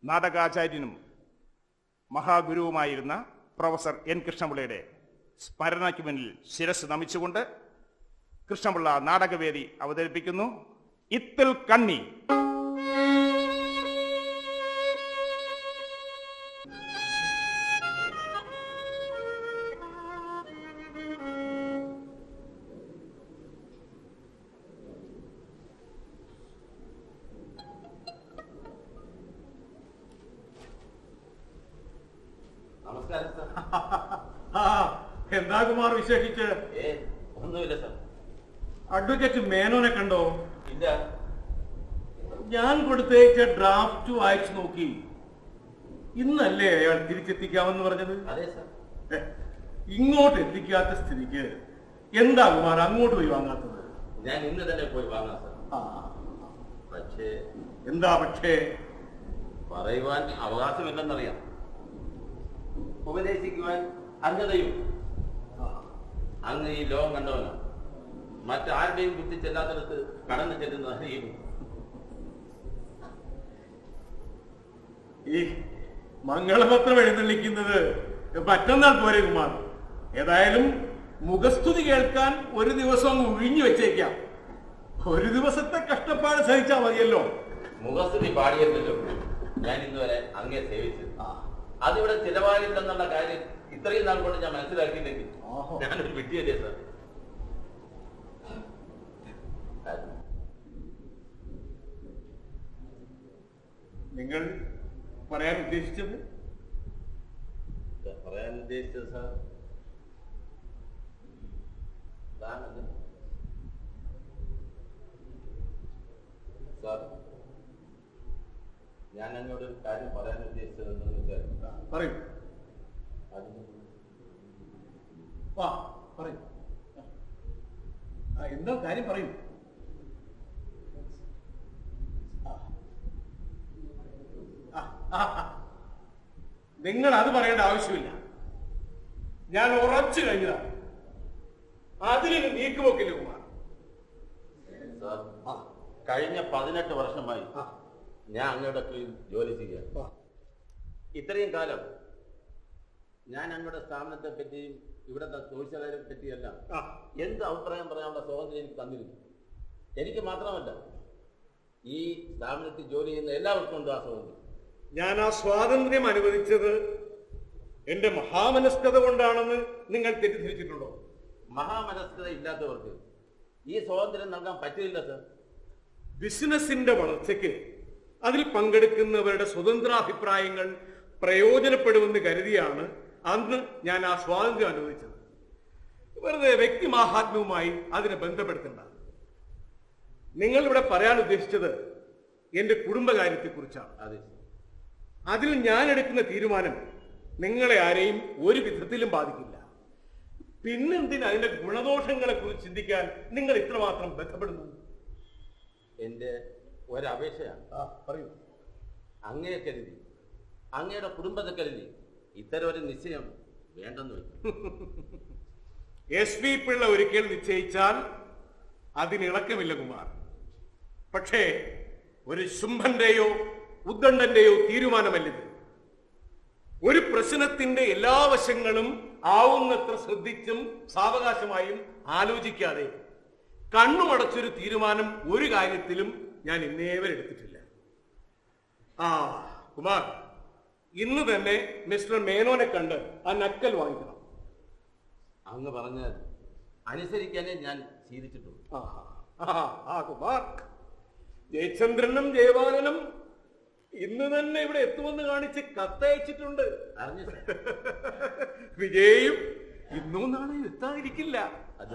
നാടകാചാര്യനും മഹാഗുരുവുമായിരുന്ന professor N കൃഷ്ണപിള്ളയുടെ സ്മരണയ്ക്ക് മുന്നിൽ ശിരസ് നമിച്ചുകൊണ്ട് കൃഷ്ണപിള്ള നാടകവേദി അവതരിപ്പിക്കുന്നു ഇത്തിൽ കണ്ണി നമസ്കാരം സാർ ആ, എന്താ കുമാർ വിശേഷിച്ച് ഏ ഒന്നുമില്ല സാർ അഡ്വക്കേറ്റ് മേനോനെ കണ്ടോ ഇല്ല ഞാൻ കൊടുത്തയച്ച ഡ്രാഫ്റ്റ് വായിച്ചു നോക്കി ഇന്നല്ലേ അയാൾ തിരിച്ചെത്തിക്കാമെന്ന് പറഞ്ഞത് അതെ സാർ ഏ, ഇങ്ങോട്ട് എത്തിക്കാത്ത സ്ഥിതിക്ക് എന്താ കുമാർ അങ്ങോട്ട് പോയി വാങ്ങാത്തത് ഞാൻ ഇന്ന് തന്നെ പോയി വാങ്ങാം സാർ ആ, പക്ഷേ എന്താ പക്ഷേ പറയുവാൻ അവകാശമില്ലെന്നറിയാം ഉപദേശിക്കുവാൻ അന്ധതയും ആ, അങ്ങ് ഈ ലോകം കണ്ടവനാണ് മറ്റാരുടെയും ബുദ്ധി ചെല്ലാത്തിടത്ത് കടന്നു ചെല്ലുന്ന അറിയും ഈ മംഗളപത്രം എഴുന്നള്ളിക്കുന്നത് മറ്റന്നാൾ പോരെ കുമാർ ഏതായാലും മുഖസ്തുതി കേൾക്കാൻ ഒരു ദിവസം അങ്ങ് ഒഴിഞ്ഞു വെച്ചേക്കാം ഒരു ദിവസത്തെ കഷ്ടപ്പാട് സഹിച്ചാൽ മതിയല്ലോ മുഖസ്തുതി പാടിയല്ലോ ഞാൻ ഇന്നുവരെ അങ്ങേ സേവിച്ചു അതിവിടെ ചിലവായില്ലെന്നുള്ള കാര്യം ഇത്രയും നാൾ കൊണ്ട് ഞാൻ മനസ്സിലാക്കിയില്ലെങ്കിൽ ആഹാ. ഞാനൊരു വിഡ്ഢിയല്ലേ സാർ നിങ്ങൾ പറയാൻ ഉദ്ദേശിച്ചത് പറയാൻ ഉദ്ദേശിച്ചത് സാർ താനത് സാർ ഞാൻ അങ്ങോട്ട് ഒരു കാര്യം പറയാൻ ഉദ്ദേശിച്ചത് എന്തെന്ന് വെച്ചാൽ പറയൂ അതിന് വാ പറയൂ ആ, എന്താ കാര്യം പറയൂ ആ. ആ, ആ, ആ. നിങ്ങൾ അത് പറയേണ്ട ആവശ്യമില്ല ഞാൻ ഉറച്ചു കഴിഞ്ഞതാണ് അതിന് നീക്കുപോക്കില്ല കുമാർ സാർ ആ. കഴിഞ്ഞ പതിനെട്ട് വർഷമായി ആ. ഞാൻ അങ്ങയുടെ കീഴിൽ ജോലി ചെയ്യാം ആ. ഇത്രയും കാലം ഞാൻ അങ്ങയുടെ സ്ഥാപനത്തെ പറ്റിയും ഇവിടുത്തെ തൊഴിലാളികളെ പറ്റിയെല്ലാം ആ. എന്ത് അഭിപ്രായം പറയാനുള്ള സ്വാതന്ത്ര്യം എനിക്ക് തന്നിരുന്നു എനിക്ക് മാത്രമല്ല ഈ സ്ഥാപനത്തിൽ ജോലി ചെയ്യുന്ന എല്ലാവർക്കും ഉണ്ട് ആ സ്വാതന്ത്ര്യം ഞാൻ ആ സ്വാതന്ത്ര്യം അനുവദിച്ചത് എന്റെ മഹാമനസ്കത കൊണ്ടാണെന്ന് നിങ്ങൾ തെറ്റിദ്ധരിച്ചിട്ടുണ്ടോ മഹാമനസ്കത ഇല്ലാത്തവർക്ക് ഈ സ്വാതന്ത്ര്യം നൽകാൻ പറ്റില്ല സർ ബിസിനസിന്റെ വളർച്ചയ്ക്ക് അതിൽ പങ്കെടുക്കുന്നവരുടെ സ്വതന്ത്രാഭിപ്രായങ്ങൾ പ്രയോജനപ്പെടുമെന്ന് കരുതിയാണ് അന്ന് ഞാൻ ആ സ്വാതന്ത്ര്യം അനുവദിച്ചത് വെറുതെ വ്യക്തിമാഹാത്മ്യവുമായി അതിനെ ബന്ധപ്പെടുത്തണ്ട നിങ്ങൾ ഇവിടെ പറയാൻ ഉദ്ദേശിച്ചത് എന്റെ കുടുംബകാര്യത്തെക്കുറിച്ചാണ് അതെ അതിൽ ഞാൻ എടുക്കുന്ന തീരുമാനം നിങ്ങളെ ആരെയും ഒരു വിധത്തിലും ബാധിക്കില്ല പിന്നെന്തിന് അതിന്റെ ഗുണദോഷങ്ങളെ കുറിച്ച് ചിന്തിക്കാൻ നിങ്ങൾ ഇത്രമാത്രം ബന്ധപ്പെടുന്നു എൻ്റെ ഒരപേക്ഷയാണ് ആ, പറയൂ അങ്ങയെ കരുതി അങ്ങയുടെ കുടുംബത്തെ കരുതി ഇത്തരം ഒരു നിശ്ചയം വേണ്ടെന്ന് വെച്ചു എസ് വി പിള്ള ഒരിക്കൽ നിശ്ചയിച്ചാൽ അതിനിളക്കമില്ല കുമാർ പക്ഷേ ഒരു ശുംഭന്റെയോ ഉദ്ദണ്ഡന്റെയോ തീരുമാനമല്ലിത് ഒരു പ്രശ്നത്തിന്റെ എല്ലാ വശങ്ങളും ആവുന്നത്ര ശ്രദ്ധിച്ചും സാവകാശമായും ആലോചിക്കാതെ കണ്ണുമടച്ചൊരു തീരുമാനം ഒരു കാര്യത്തിലും ഞാൻ ഇന്നേ വരെ എടുത്തിട്ടില്ല ആ കുമാർ ഇന്ന് തന്നെ മിസ്റ്റർ മേനോനെ കണ്ട് ആ നക്കൽ വാങ്ങിക്കണം അങ്ങ് പറഞ്ഞാൽ അനുസരിക്കാനേ ഞാൻ ശീലിച്ചിട്ടുള്ളൂ ആഹാ. ആഹാ. ആ കുമാർ ജയചന്ദ്രനും ജയവാനനും ഇന്ന് തന്നെ ഇവിടെ എത്തുമെന്ന് കാണിച്ച് കത്തയച്ചിട്ടുണ്ട് അറിഞ്ഞു സർ വിജയും ഇന്നും നാളെ എത്താതിരിക്കില്ല അതെ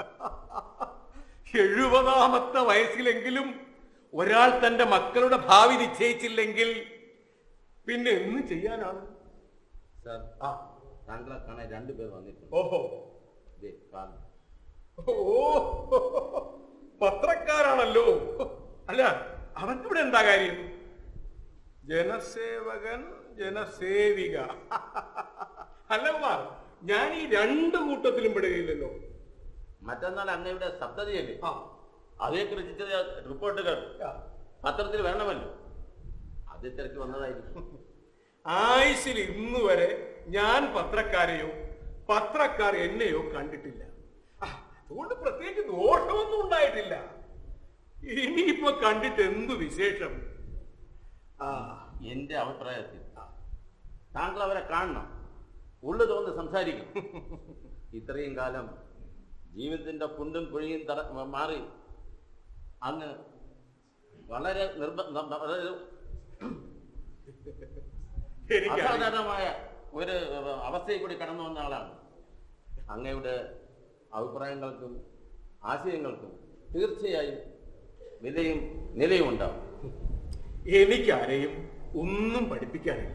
എഴുപതാമത്തെ വയസ്സിലെങ്കിലും ഒരാൾ തന്റെ മക്കളുടെ ഭാവി നിശ്ചയിച്ചില്ലെങ്കിൽ പിന്നെ എന്ന് ചെയ്യാനാണ് സാർ ആ താങ്കളെ കാണാൻ രണ്ടുപേർ വന്നിട്ടുണ്ട് ഓഹോ ദേ, കാണുന്നു. ഓ പത്രക്കാരാണല്ലോ അല്ല അവൻക്കിവിടെ എന്താ കാര്യം ജനസേവകൻ ജനസേവിക അല്ല കുമാർ ഞാൻ ഈ രണ്ട് കൂട്ടത്തിലും പെടുകയില്ലല്ലോ മറ്റന്നാൾ അങ്ങയുടെ സപ്തതിയല്ലേ ആ അതേക്കുറിച്ച് ചില റിപ്പോർട്ടുകൾ പത്രത്തിൽ വേണമല്ലോ അത് തിരക്ക് വന്നതായിരിക്കും ആയുസിൽ ഇന്ന് വരെ ഞാൻ പത്രക്കാരെയോ പത്രക്കാർ എന്നെയോ കണ്ടിട്ടില്ല ആ, അതുകൊണ്ട് പ്രത്യേകിച്ച് ദോഷമൊന്നും ഉണ്ടായിട്ടില്ല ഇനിയിപ്പോ കണ്ടിട്ട് എന്തു വിശേഷം ആ എന്റെ അഭിപ്രായത്തിൽ താങ്കൾ അവരെ കാണണം ഉള്ളു തോന്നി സംസാരിക്കും ഇത്രയും കാലം ജീവിതത്തിന്റെ കുണ്ടും കുഴിയും തട മാറി അങ്ങ് വളരെ നിർബന്ധ വളരെ എനിക്കറിയാം അസാധാരണമായ ഒരു അവസ്ഥയിൽ കൂടി കടന്നു വന്ന ആളാണ് അങ്ങയുടെ അഭിപ്രായങ്ങൾക്കും ആശയങ്ങൾക്കും തീർച്ചയായും വിലയും നിലയും ഉണ്ടാവും എനിക്കാരെയും ഒന്നും പഠിപ്പിക്കാനില്ല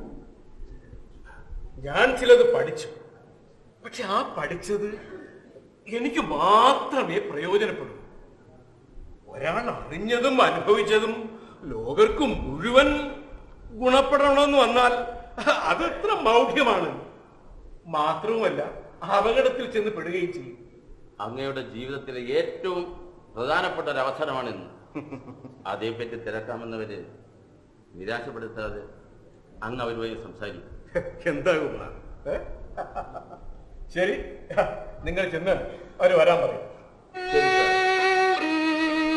ഞാൻ ചിലത് പഠിച്ചു പക്ഷെ ആ പഠിച്ചത് എനിക്ക് മാത്രമേ പ്രയോജനപ്പെടൂ ഒരാൾ അറിഞ്ഞതും അനുഭവിച്ചതും ലോകർക്ക് മുഴുവൻ ഗുണപ്പെടണമെന്ന് വന്നാൽ അതെത്ര മൗഢ്യമാണ് മാത്രവുമല്ല അപകടത്തിൽ ചെന്ന് പെടുകയും ചെയ്യും അങ്ങയുടെ ജീവിതത്തിലെ ഏറ്റവും പ്രധാനപ്പെട്ട ഒരു അവസരമാണിന്ന് അതേപ്പറ്റി തിരക്കാമെന്നവര് നിരാശപ്പെടുത്താതെ അങ്ങ് അവരുമായി സംസാരിക്കും എന്താ കുമാർ ഏ? ശരി നിങ്ങൾ ചെന്ന് അവര് വരാൻ പറയും ശരി സാർ.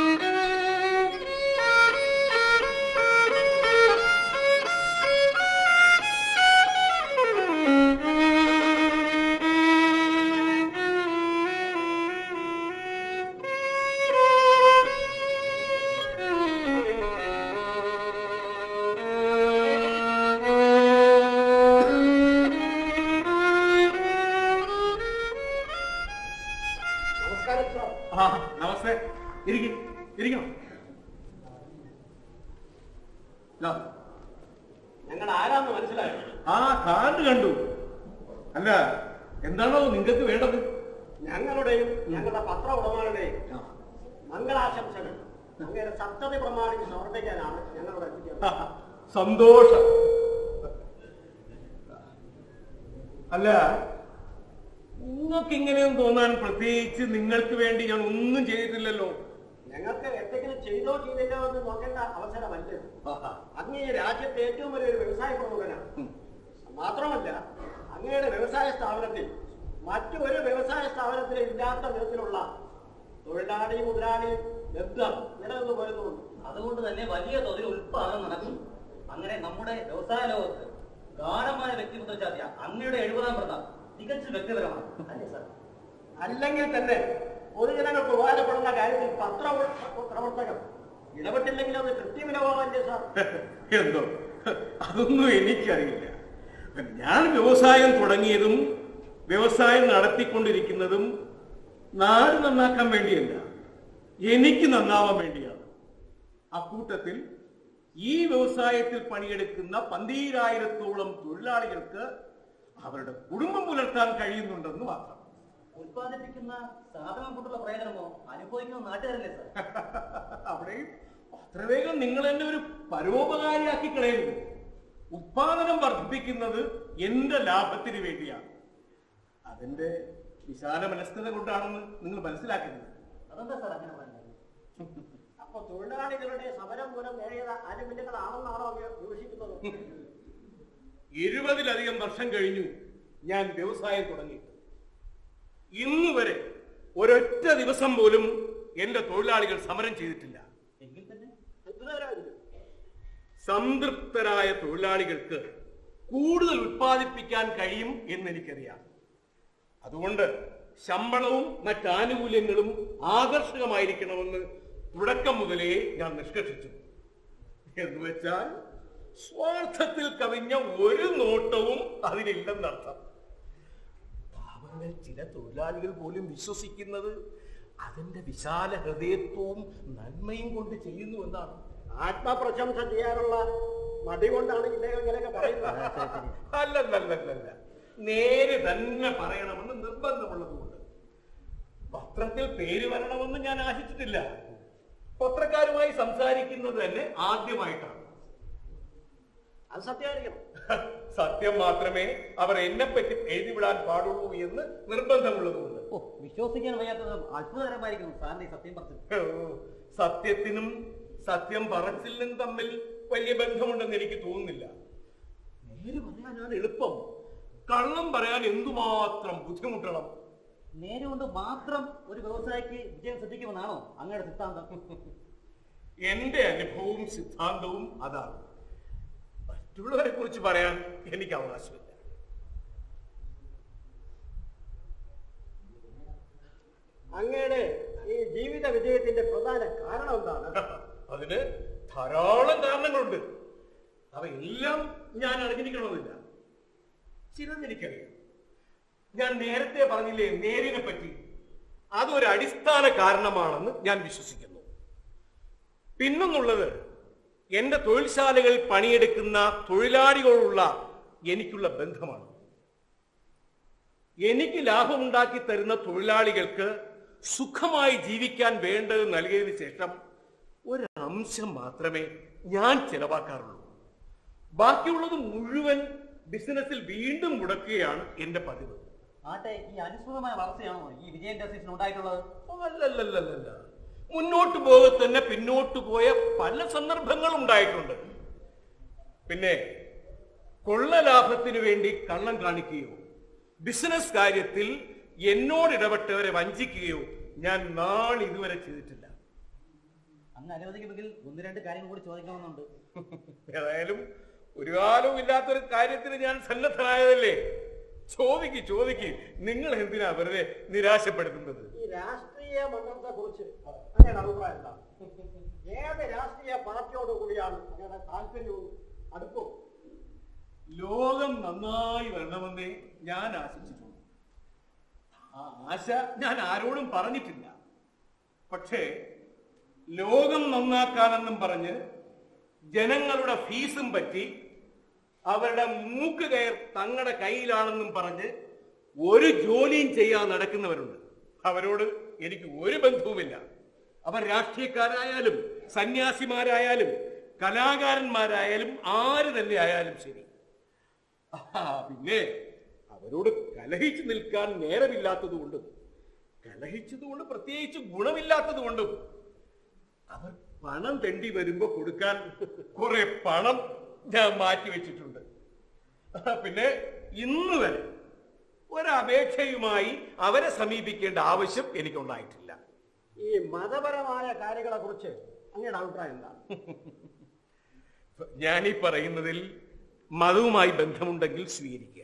നമസ്കാരം സാർ ആ നമസ്തേ ഇരിക്കും ഇരിക്കണം ദാ, ഞങ്ങൾ ആരാന്ന് മനസ്സിലായോ ആ കാർഡ് കണ്ടു അല്ല എന്താണോ നിങ്ങൾക്ക് വേണ്ടത് ഞങ്ങളുടെയും ഞങ്ങളുടെ പത്ര ഉടമകളുടെയും മംഗളാശംസകൾ അങ്ങയുടെ സപ്തതി പ്രമാണിച്ച് സമർപ്പിക്കാനാണ് ഞങ്ങളുടെ ആ, സന്തോഷം അല്ല നിങ്ങൾക്ക് ഇങ്ങനെയൊന്നും തോന്നാൻ പ്രത്യേകിച്ച് നിങ്ങൾക്ക് വേണ്ടി ഞാൻ ഒന്നും ചെയ്തിട്ടില്ലല്ലോ ഞങ്ങൾക്ക് എന്തെങ്കിലും ചെയ്തോ ചെയ്തില്ലോ എന്ന് നോക്കേണ്ട അവസരമല്ല അങ്ങ് ഈ രാജ്യത്തെ ഏറ്റവും വലിയൊരു വ്യവസായ പ്രമുഖനാണ് മാത്രമല്ല അങ്ങയുടെ വ്യവസായ സ്ഥാപനത്തിൽ മറ്റു ഒരു വ്യവസായ സ്ഥാപനത്തിലും ഇല്ലാത്ത വിധത്തിലുള്ള തൊഴിലാളി മുതലാളി ബന്ധം നിലനിന്ന് പോരുന്നുണ്ട് അതുകൊണ്ട് തന്നെ വലിയ തോതിൽ ഉൽപാദനം നടക്കും അങ്ങനെ നമ്മുടെ വ്യവസായ ലോകത്ത് ഗാഠമായ വ്യക്തിമുദ്ര ചാർത്തിയ അങ്ങയുടെ എഴുപതാം പ്രധാനം തികച്ചും വ്യക്തിപരമാണ് അല്ലേ സാർ അല്ലെങ്കിൽ തന്നെ പൊതുജനങ്ങൾക്ക് ഉപകാരപ്പെടുന്ന കാര്യത്തിൽ പത്ര പ്രവർത്തകർ ഇടപെട്ടില്ലെങ്കിൽ അത് കൃത്യവിലോപമല്ലേ സാർ എന്തോ അതൊന്നും എനിക്കറിയില്ല ഞാൻ വ്യവസായം തുടങ്ങിയതും വ്യവസായം നടത്തിക്കൊണ്ടിരിക്കുന്നതും നാട് നന്നാക്കാൻ വേണ്ടിയല്ല എനിക്ക് നന്നാവാൻ വേണ്ടിയാണ് അക്കൂട്ടത്തിൽ ഈ വ്യവസായത്തിൽ പണിയെടുക്കുന്ന പന്തീരായിരത്തോളം തൊഴിലാളികൾക്ക് അവരുടെ കുടുംബം പുലർത്താൻ കഴിയുന്നുണ്ടെന്ന് മാത്രം ഉൽപ്പാദിപ്പിക്കുന്ന സാധനം കൊണ്ടുള്ള പ്രയോജനമോ അനുഭവിക്കുന്ന നാട്ടുകാരല്ലേ സാർ അവിടെയും അത്ര വേഗം നിങ്ങൾ എന്നെ ഒരു പരോപകാരിയാക്കി കളയരുത് ഉത്പാദനം വർദ്ധിപ്പിക്കുന്നത് എന്റെ ലാഭത്തിന് വേണ്ടിയാണ് അതിന്റെ വിശാല മനസ്കത കൊണ്ടാണെന്ന് നിങ്ങൾ മനസ്സിലാക്കുന്നത് അതെന്താ സാർ അങ്ങനെ പറഞ്ഞത് അപ്പൊ തൊഴിലാളികളുടെ സമരം മൂലം നേടിയത് ആനുകൂല്യങ്ങളാണെന്നാണോ അങ്ങ് വിമർശിക്കുന്നത് ഇരുപതിലധികം വർഷം കഴിഞ്ഞു ഞാൻ വ്യവസായം തുടങ്ങിയിട്ട് ഇന്ന് വരെ ഒരൊറ്റ ദിവസം പോലും എന്റെ തൊഴിലാളികൾ സമരം ചെയ്തിട്ടില്ല എങ്കിൽ തന്നെ അത്ഭുതകരമായിരുന്നു സംതൃപ്തരായ തൊഴിലാളികൾക്ക് കൂടുതൽ ഉത്പാദിപ്പിക്കാൻ കഴിയും എന്ന് എനിക്കറിയാം അതുകൊണ്ട് ശമ്പളവും മറ്റാനുകൂല്യങ്ങളും ആകർഷകമായിരിക്കണമെന്ന് തുടക്കം മുതലേ ഞാൻ നിഷ്കർഷിച്ചു എന്ന് വെച്ചാൽ സ്വാർത്ഥത്തിൽ കവിഞ്ഞ ഒരു നോട്ടവും അതിനില്ലെന്നർത്ഥം പാവങ്ങൾ ചില തൊഴിലാളികൾ പോലും വിശ്വസിക്കുന്നത് അതിന്റെ വിശാല ഹൃദയത്വവും നന്മയും കൊണ്ട് ചെയ്യുന്നു എന്നാണ് ആത്മപ്രശംസ ചെയ്യാനുള്ള മടി കൊണ്ടാണ് ഇദ്ദേഹം ഇങ്ങനെയൊക്കെ പറയുന്നത് അല്ലല്ലല്ലല്ല നേര് തന്നെ പറയണമെന്ന് നിർബന്ധമുള്ളതുകൊണ്ട് പത്രത്തിൽ പേര് വരണമെന്ന് ഞാൻ ആശിച്ചിട്ടില്ല പത്രക്കാരുമായി സംസാരിക്കുന്നത് തന്നെ ആദ്യമായിട്ടാണ് അത് സത്യമായിരിക്കണം സത്യം മാത്രമേ അവർ എന്നെ പറ്റി എഴുതിവിടാൻ പാടുള്ളൂ എന്ന് നിർബന്ധമുള്ളതുകൊണ്ട് ഓ വിശ്വസിക്കാൻ വയ്യാത്തതും അത്ഭുതകരമായിരിക്കുന്നു സാറിന്റെ ഈ സത്യം പറഞ്ഞു ഓ, സത്യത്തിനും സത്യം പറച്ചിലിനും തമ്മിൽ വലിയ ബന്ധമുണ്ടെന്ന് എനിക്ക് തോന്നുന്നില്ല നേര് പറയാനാണ് എളുപ്പം കള്ളം പറയാൻ എന്തുമാത്രം ബുദ്ധിമുട്ടണം നേരെ കൊണ്ട് മാത്രം ഒരു വ്യവസായിക്ക് വിജയം ശ്രദ്ധിക്കുമെന്നാണോ അങ്ങയുടെ സിദ്ധാന്തം എന്റെ അനുഭവവും സിദ്ധാന്തവും അതാണ് മറ്റുള്ളവരെ കുറിച്ച് പറയാൻ എനിക്ക് അവകാശമില്ല അങ്ങയുടെ ഈ ജീവിത വിജയത്തിന്റെ പ്രധാന കാരണം എന്താണ് അതിന് ധാരാളം കാരണങ്ങളുണ്ട് അവയെല്ലാം ഞാൻ അറിഞ്ഞിരിക്കണമെന്നില്ല ചിലത് എനിക്കറിയാം ഞാൻ നേരത്തെ പറഞ്ഞില്ലേ നേരിനെ പറ്റി അതൊരു അടിസ്ഥാന കാരണമാണെന്ന് ഞാൻ വിശ്വസിക്കുന്നു പിന്നൊന്നുള്ളത് എന്റെ തൊഴിൽശാലകളിൽ പണിയെടുക്കുന്ന തൊഴിലാളികളോടുള്ള എനിക്കുള്ള ബന്ധമാണ് എനിക്ക് ലാഭമുണ്ടാക്കി തരുന്ന തൊഴിലാളികൾക്ക് സുഖമായി ജീവിക്കാൻ വേണ്ടത് നൽകിയതിനു ശേഷം ഒരു അംശം മാത്രമേ ഞാൻ ചെലവാക്കാറുള്ളൂ ബാക്കിയുള്ളത് മുഴുവൻ ബിസിനസ്സിൽ വീണ്ടും മുടക്കുകയാണ് എന്റെ പതിവ് ആട്ടെ ഈ അനുസൃതമായ വളർച്ചയാണോ ഈ വിജയ ഇൻഡസ്ട്രീസിന് ഉണ്ടായിട്ടുള്ളത് അല്ലല്ലല്ലല്ല മുന്നോട്ട് പോകെ തന്നെ പിന്നോട്ട് പോയ പല സന്ദർഭങ്ങളും ഉണ്ടായിട്ടുണ്ട് പിന്നെ കൊള്ള ലാഭത്തിന് വേണ്ടി കള്ളം കാണിക്കുകയോ ബിസിനസ് കാര്യത്തിൽ എന്നോട് ഇടപെട്ടവരെ വഞ്ചിക്കുകയോ ഞാൻ നാളെ ഇതുവരെ ചെയ്തിട്ടില്ല അങ്ങ് അനുവദിക്കുമെങ്കിൽ ഒന്ന് രണ്ട് കാര്യങ്ങൾ കൂടി ചോദിക്കണമെന്നുണ്ട് ഏതായാലും ഒരു കാലവും ഇല്ലാത്തൊരു കാര്യത്തിന് ഞാൻ സന്നദ്ധനായതല്ലേ ചോദിക്ക് ചോദിക്ക് നിങ്ങൾ എന്തിനാ വെറുതെ നിരാശപ്പെടുത്തുന്നത് ഈ രാഷ്ട്രീയ മണ്ഡലത്തെ കുറിച്ച് അങ്ങയുടെ അഭിപ്രായം എന്താണ് ഏത് രാഷ്ട്രീയ പാർട്ടിയോട് കൂടിയാണ് അങ്ങയുടെ താല്പര്യവും അടുപ്പവും ലോകം നന്നായി വരണമെന്നേ ഞാൻ ആശിച്ചിട്ടുള്ളൂ ആ ആശ ഞാൻ ആരോടും പറഞ്ഞിട്ടില്ല പക്ഷേ ലോകം നന്നാക്കാനെന്നും പറഞ്ഞ് ജനങ്ങളുടെ ഫീസും പറ്റി അവരുടെ മൂക്ക് കയർ തങ്ങളുടെ കയ്യിലാണെന്നും പറഞ്ഞ് ഒരു ജോലിയും ചെയ്യാൻ നടക്കുന്നവരുണ്ട് അവരോട് എനിക്ക് ഒരു ബന്ധവുമില്ല അവർ രാഷ്ട്രീയക്കാരായാലും സന്യാസിമാരായാലും കലാകാരന്മാരായാലും ആര് തന്നെ ആയാലും ശരി ആ, പിന്നെ അവരോട് കലഹിച്ചു നിൽക്കാൻ നേരമില്ലാത്തത് കൊണ്ടും കലഹിച്ചതുകൊണ്ട് പ്രത്യേകിച്ച് ഗുണമില്ലാത്തത് കൊണ്ടും അവർ പണം തെണ്ടി വരുമ്പോ കൊടുക്കാൻ കുറെ പണം ഞാൻ മാറ്റി വെച്ചിട്ടുണ്ട് ആ, പിന്നെ ഇന്ന് വരെ ഒരപേക്ഷയുമായി അവരെ സമീപിക്കേണ്ട ആവശ്യം എനിക്കുണ്ടായിട്ടില്ല ഈ മതപരമായ കാര്യങ്ങളെ കുറിച്ച് അങ്ങയുടെ അഭിപ്രായം എന്താണ് ഞാനീ പറയുന്നതിൽ മതവുമായി ബന്ധമുണ്ടെങ്കിൽ സ്വീകരിക്കുക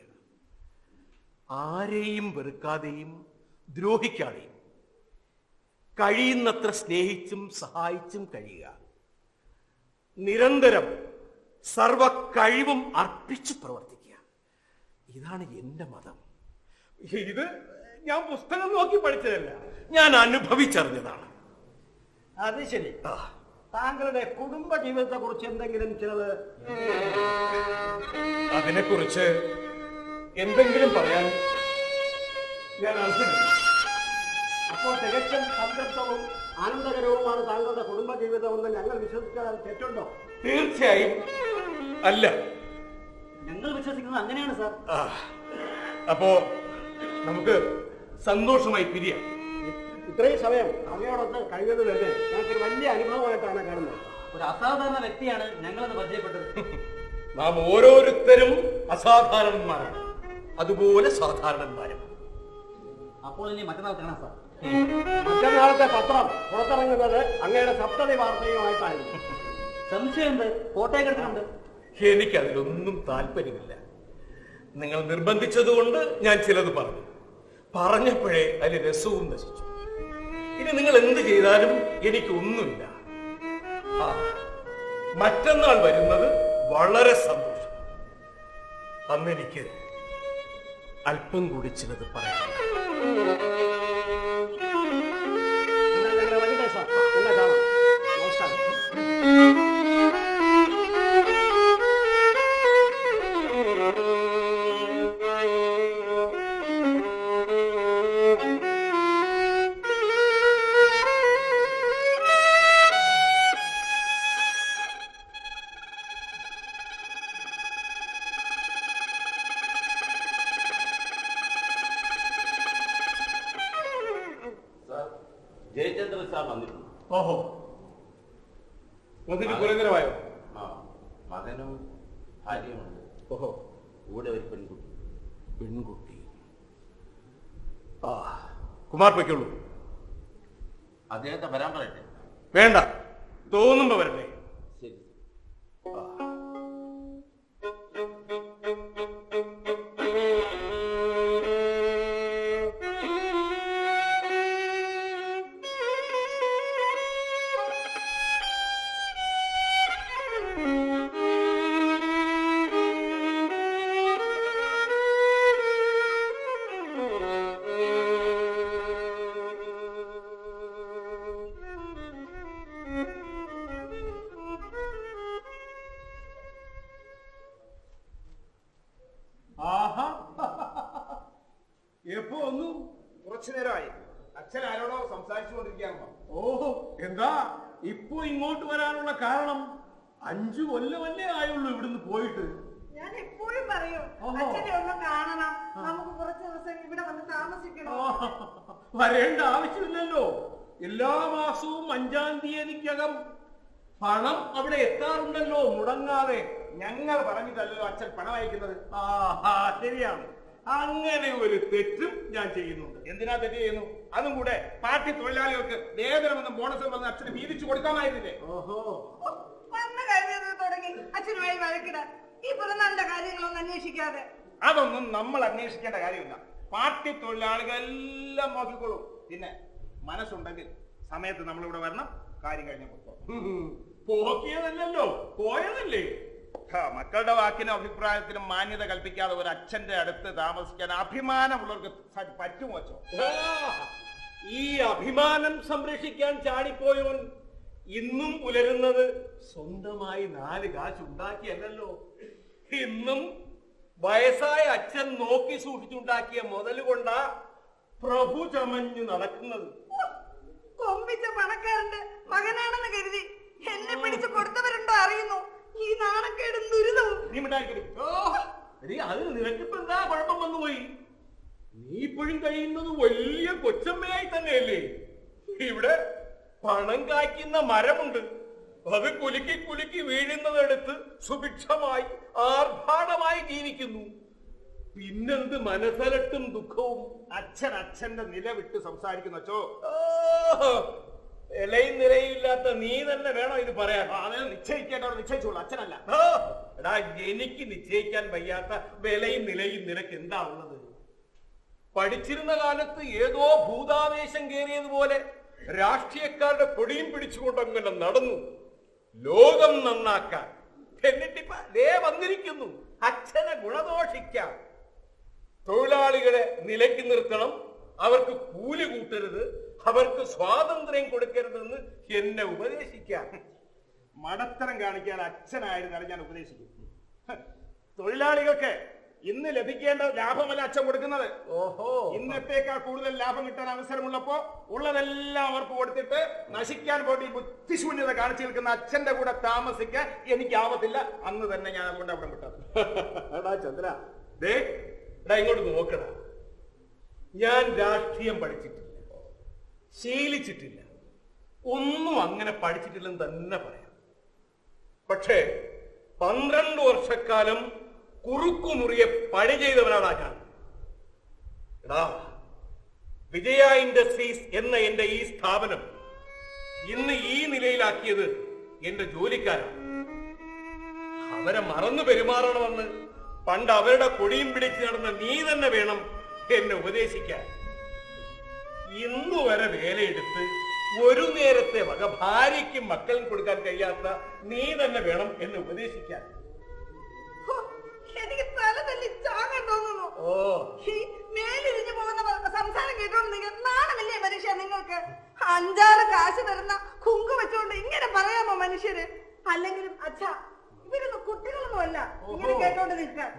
ആരെയും വെറുക്കാതെയും ദ്രോഹിക്കാതെയും കഴിയുന്നത്ര സ്നേഹിച്ചും സഹായിച്ചും കഴിയുക നിരന്തരം സർവ കഴിവും അർപ്പിച്ചു പ്രവർത്തിക്കുക ഇതാണ് എന്റെ മതം ഇത് ഞാൻ പുസ്തകം നോക്കി പഠിച്ചതല്ല ഞാൻ അനുഭവിച്ചറിഞ്ഞതാണ് അത് ശരി താങ്കളുടെ കുടുംബ ജീവിതത്തെ കുറിച്ച് എന്തെങ്കിലും ചിലത് അതിനെക്കുറിച്ച് എന്തെങ്കിലും പറയാൻ ഞാൻ അർഹനല്ല അപ്പോൾ തികച്ചും സംതൃപ്തവും ആനന്ദകരവുമാണ് താങ്കളുടെ കുടുംബ ജീവിതമെന്ന് ഞങ്ങൾ വിശ്വസിച്ചാൽ തെറ്റുണ്ടോ തീർച്ചയായും അല്ല ഞങ്ങൾ വിശ്വസിക്കുന്നത് അങ്ങനെയാണ് സാർ ആ, അപ്പോ നമുക്ക് സന്തോഷമായി പിരിയാം ഇത്രയും സമയം അങ്ങയോടൊത്ത് കഴിഞ്ഞത് തന്നെ ഞങ്ങൾക്കൊരു വലിയ അനുഭവമായിട്ടാണ് കാണുന്നത് ഒരു അസാധാരണ വ്യക്തിയാണ് ഞങ്ങളെന്ന് പരിചയപ്പെട്ടത് നാം ഓരോരുത്തരും അസാധാരണന്മാരാണ് അതുപോലെ സാധാരണന്മാരും അപ്പോൾ ഇനി മറ്റന്നാൾ കാണാം സാർ മറ്റന്നാളത്തെ പത്രം പുറത്തിറങ്ങുന്നത് അങ്ങയുടെ സപ്തതി വാർത്തയുമായിട്ടായിരുന്നു സംശയമുണ്ട് കോട്ടയം കിടക്കുന്നുണ്ട് എനിക്കതിലൊന്നും താല്പര്യമില്ല നിങ്ങൾ നിർബന്ധിച്ചതുകൊണ്ട് ഞാൻ ചിലത് പറഞ്ഞു പറഞ്ഞപ്പോഴേ അതിൽ രസവും നശിച്ചു ഇനി നിങ്ങൾ എന്ത് ചെയ്താലും എനിക്കൊന്നുമില്ല ആ മറ്റന്നാൾ വരുന്നത് വളരെ സന്തോഷം അന്നെനിക്ക് അല്പം കൂടി ചിലത് പറയാം എന്നാൽ ഞങ്ങൾ ഇറങ്ങട്ടെ സാർ പിന്നെ കാണാം നമസ്കാരം സാർ ജയചന്ദ്രൻ സാർ വന്നിട്ടുണ്ട് ഓഹോ വന്നിട്ട് കുറെ നേരമായോ ആ മകനും ഭാര്യയുമുണ്ട് ഓഹോ കൂടെ ഒരു പെൺകുട്ടി പെൺകുട്ടി ആ കുമാർ പൊയ്ക്കുള്ളൂ അദ്ദേഹത്തെ വരാൻ പറയട്ടെ വേണ്ട തോന്നുമ്പോ വരട്ടെ ശരി ആഹാ എപ്പോ ഒന്നു കുറച്ചു നേരമായി അച്ഛൻ ആരോടോ സംസാരിച്ചുകൊണ്ടിരിക്കുകയാണോ ഓഹോ എന്താ ഇപ്പൊ ഇങ്ങോട്ട് വരാനുള്ള കാരണം അഞ്ചു കൊല്ലമല്ലേ ആയുള്ളൂ ഇവിടുന്ന് പോയിട്ട് ഞാൻ എപ്പോഴും പറയും ഓഹോ. അച്ഛനെ ഒന്ന് കാണണം നമുക്ക് കുറച്ച് ദിവസം ഇവിടെ വന്ന് താമസിക്കണം ആ, വരേണ്ട ആവശ്യമില്ലല്ലോ എല്ലാ മാസവും അഞ്ചാം തീയതിക്കകം പണം അവിടെ എത്താറുണ്ടല്ലോ മുടങ്ങാതെ ഞങ്ങൾ പറഞ്ഞിട്ടല്ലോ അച്ഛൻ പണം അയക്കുന്നത് ആ ശരിയാണ് അങ്ങനെ ഒരു തെറ്റും ഞാൻ ചെയ്യുന്നുണ്ട് എന്തിനാ തെറ്റ് ചെയ്യുന്നു അതും കൂടെ പാർട്ടി തൊഴിലാളികൾക്ക് വേതനമെന്നും ബോണസും വന്ന് അച്ഛന് വീതിച്ചു കൊടുക്കാമായിരുന്നില്ലേ ഓഹോ വന്ന കഴിഞ്ഞത് തുടങ്ങി അച്ഛനുമായി വഴക്കിടാൻ ഈ പിറന്നാളിന്റെ കാര്യങ്ങളൊന്നും അന്വേഷിക്കാതെ അതൊന്നും നമ്മൾ അന്വേഷിക്കേണ്ട കാര്യമില്ല പാർട്ടി തൊഴിലാളികൾ എല്ലാം നോക്കിക്കോളൂ പിന്നെ മനസ്സുണ്ടെങ്കിൽ സമയത്ത് നമ്മളിവിടെ വരണം കാര്യം കഴിഞ്ഞപ്പോൾ പോക്കിയതല്ലല്ലോ പോയതല്ലേ ഹാ, മക്കളുടെ വാക്കിനും അഭിപ്രായത്തിനും മാന്യത കൽപ്പിക്കാതെ ഒരു അച്ഛന്റെ അടുത്ത് താമസിക്കാൻ അഭിമാനമുള്ളവർക്ക് സ- പറ്റുമോ അച്ഛോ ആ, ഈ അഭിമാനം സംരക്ഷിക്കാൻ ചാടിപ്പോയവൻ ഇന്നും പുലരുന്നത് സ്വന്തമായി നാല് കാശ് ഉണ്ടാക്കിയല്ലല്ലോ ഇന്നും വയസ്സായ അച്ഛൻ നോക്കി സൂക്ഷിച്ചുണ്ടാക്കിയ മുതൽ കൊണ്ടാ പ്രഭു ചമഞ്ഞു നടക്കുന്നത് കൊമ്പിച്ച പണക്കാരന്റെ മകനാണെന്ന് കരുതി എന്നെ പിടിച്ചു കൊടുത്തവരുണ്ടോ അറിയുന്നു ഈ നാണക്കേടും ദുരിതവും നീ മിണ്ടായിരിക്കരുത്. ഓ, എടീ, അത് നിനക്കിപ്പോ എന്താ കുഴപ്പം വന്നുപോയി നീ ഇപ്പോഴും കഴിയുന്നത് വലിയ കൊച്ചമ്മയായി തന്നെയല്ലേ ഇവിടെ പണം കായ്ക്കുന്ന മരമുണ്ട് അത് കുലുക്കി കുലുക്കി വീഴുന്നതെടുത്ത് സുഭിക്ഷമായി ആർഭാടമായി ജീവിക്കുന്നു പിന്നെന്ത് മനസ്സലട്ടും ദുഃഖവും അച്ഛൻ അച്ഛന്റെ നില വിട്ട് സംസാരിക്കുന്നു അച്ഛോ ഓ, ഇലയും നിലയില്ലാത്ത നീ തന്നെ വേണം ഇത് പറയാൻ ആ, അതിനെ നിശ്ചയിക്കേണ്ടവർ നിശ്ചയിച്ചോളൂ അച്ഛനല്ല ആ, എടാ എനിക്ക് നിശ്ചയിക്കാൻ വയ്യാത്ത വിലയും നിലയും നിനക്ക് എന്താ ഉള്ളത് പഠിച്ചിരുന്ന കാലത്ത് ഏതോ ഭൂതാവേശം കയറിയതുപോലെ രാഷ്ട്രീയക്കാരുടെ പൊടിയും പിടിച്ചുകൊണ്ട് അങ്ങനെ നടന്നു ലോകം നന്നാക്കാൻ എന്നിട്ടിപ്പ ദേ വന്നിരിക്കുന്നു അച്ഛനെ ഗുണദോഷിക്കാം തൊഴിലാളികളെ നിലയ്ക്ക് നിർത്തണം അവർക്ക് കൂലി കൂട്ടരുത് അവർക്ക് സ്വാതന്ത്ര്യം കൊടുക്കരുതെന്ന് എന്നെ ഉപദേശിക്കാം മടത്തരം കാണിക്കാൻ അച്ഛനായിരുന്നാലും ഞാൻ ഉപദേശിക്കും ഹ, തൊഴിലാളികൾക്ക് ഇന്ന് ലഭിക്കേണ്ട ലാഭമല്ല അച്ഛൻ കൊടുക്കുന്നത് ഓഹോ ഇന്നത്തേക്കാൾ കൂടുതൽ ലാഭം കിട്ടാൻ അവസരമുള്ളപ്പോ ഉള്ളതെല്ലാം അവർക്ക് കൊടുത്തിട്ട് നശിക്കാൻ വേണ്ടി ബുദ്ധിശൂന്യത കാണിച്ചു നിൽക്കുന്ന അച്ഛന്റെ കൂടെ താമസിക്കാൻ എനിക്ക് ആവത്തില്ല അന്ന് തന്നെ ഞാൻ അതുകൊണ്ട് അവിടെ വിട്ടത് എടാ ചന്ദ്ര ദേ എടാ ഇങ്ങോട്ട് നോക്കടാ ഞാൻ രാഷ്ട്രീയം പഠിച്ചിട്ടില്ല ശീലിച്ചിട്ടില്ല ഒന്നും അങ്ങനെ പഠിച്ചിട്ടില്ലെന്ന് തന്നെ പറയാം പക്ഷേ പന്ത്രണ്ട് വർഷക്കാലം കുറുക്കുമുറിയെ പണി ചെയ്തവനാണ് ഞാൻ എടാ വിജയ ഇൻഡസ്ട്രീസ് എന്ന എന്റെ ഈ സ്ഥാപനം ഇന്ന് ഈ നിലയിലാക്കിയത് എന്റെ ജോലിക്കാരാണ് അവരെ മറന്നു പെരുമാറണമെന്ന് പണ്ട് അവരുടെ കൊടിയും പിടിച്ച് നടന്ന നീ തന്നെ വേണം എന്നെ ഉപദേശിക്കാൻ ഇന്നു വരെ വേലയെടുത്ത് ഒരു നേരത്തെ വക ഭാര്യയ്ക്കും മക്കളും കൊടുക്കാൻ കഴിയാത്ത നീ തന്നെ വേണം എന്നെ ഉപദേശിക്കാൻ ഹോ, എനിക്ക് തല തല്ലി ചാകാൻ തോന്നുന്നു ഓ ഈ മേലിരിഞ്ഞു പോകുന്ന വ- സംസാരം കേട്ടോണ്ട് നിങ്ങൾ നാണമില്ലേ മനുഷ്യ നിങ്ങൾക്ക് അഞ്ചാറ് കാശ് തരുന്ന കുങ്കു വെച്ചോണ്ട് ഇങ്ങനെ പറയാമോ മനുഷ്യര് അല്ലെങ്കിലും അച്ഛാ ഇവരൊന്നും കുട്ടികളൊന്നുമല്ല ഇങ്ങനെ ഓഹോ. കേട്ടോണ്ട് നിൽക്കാൻ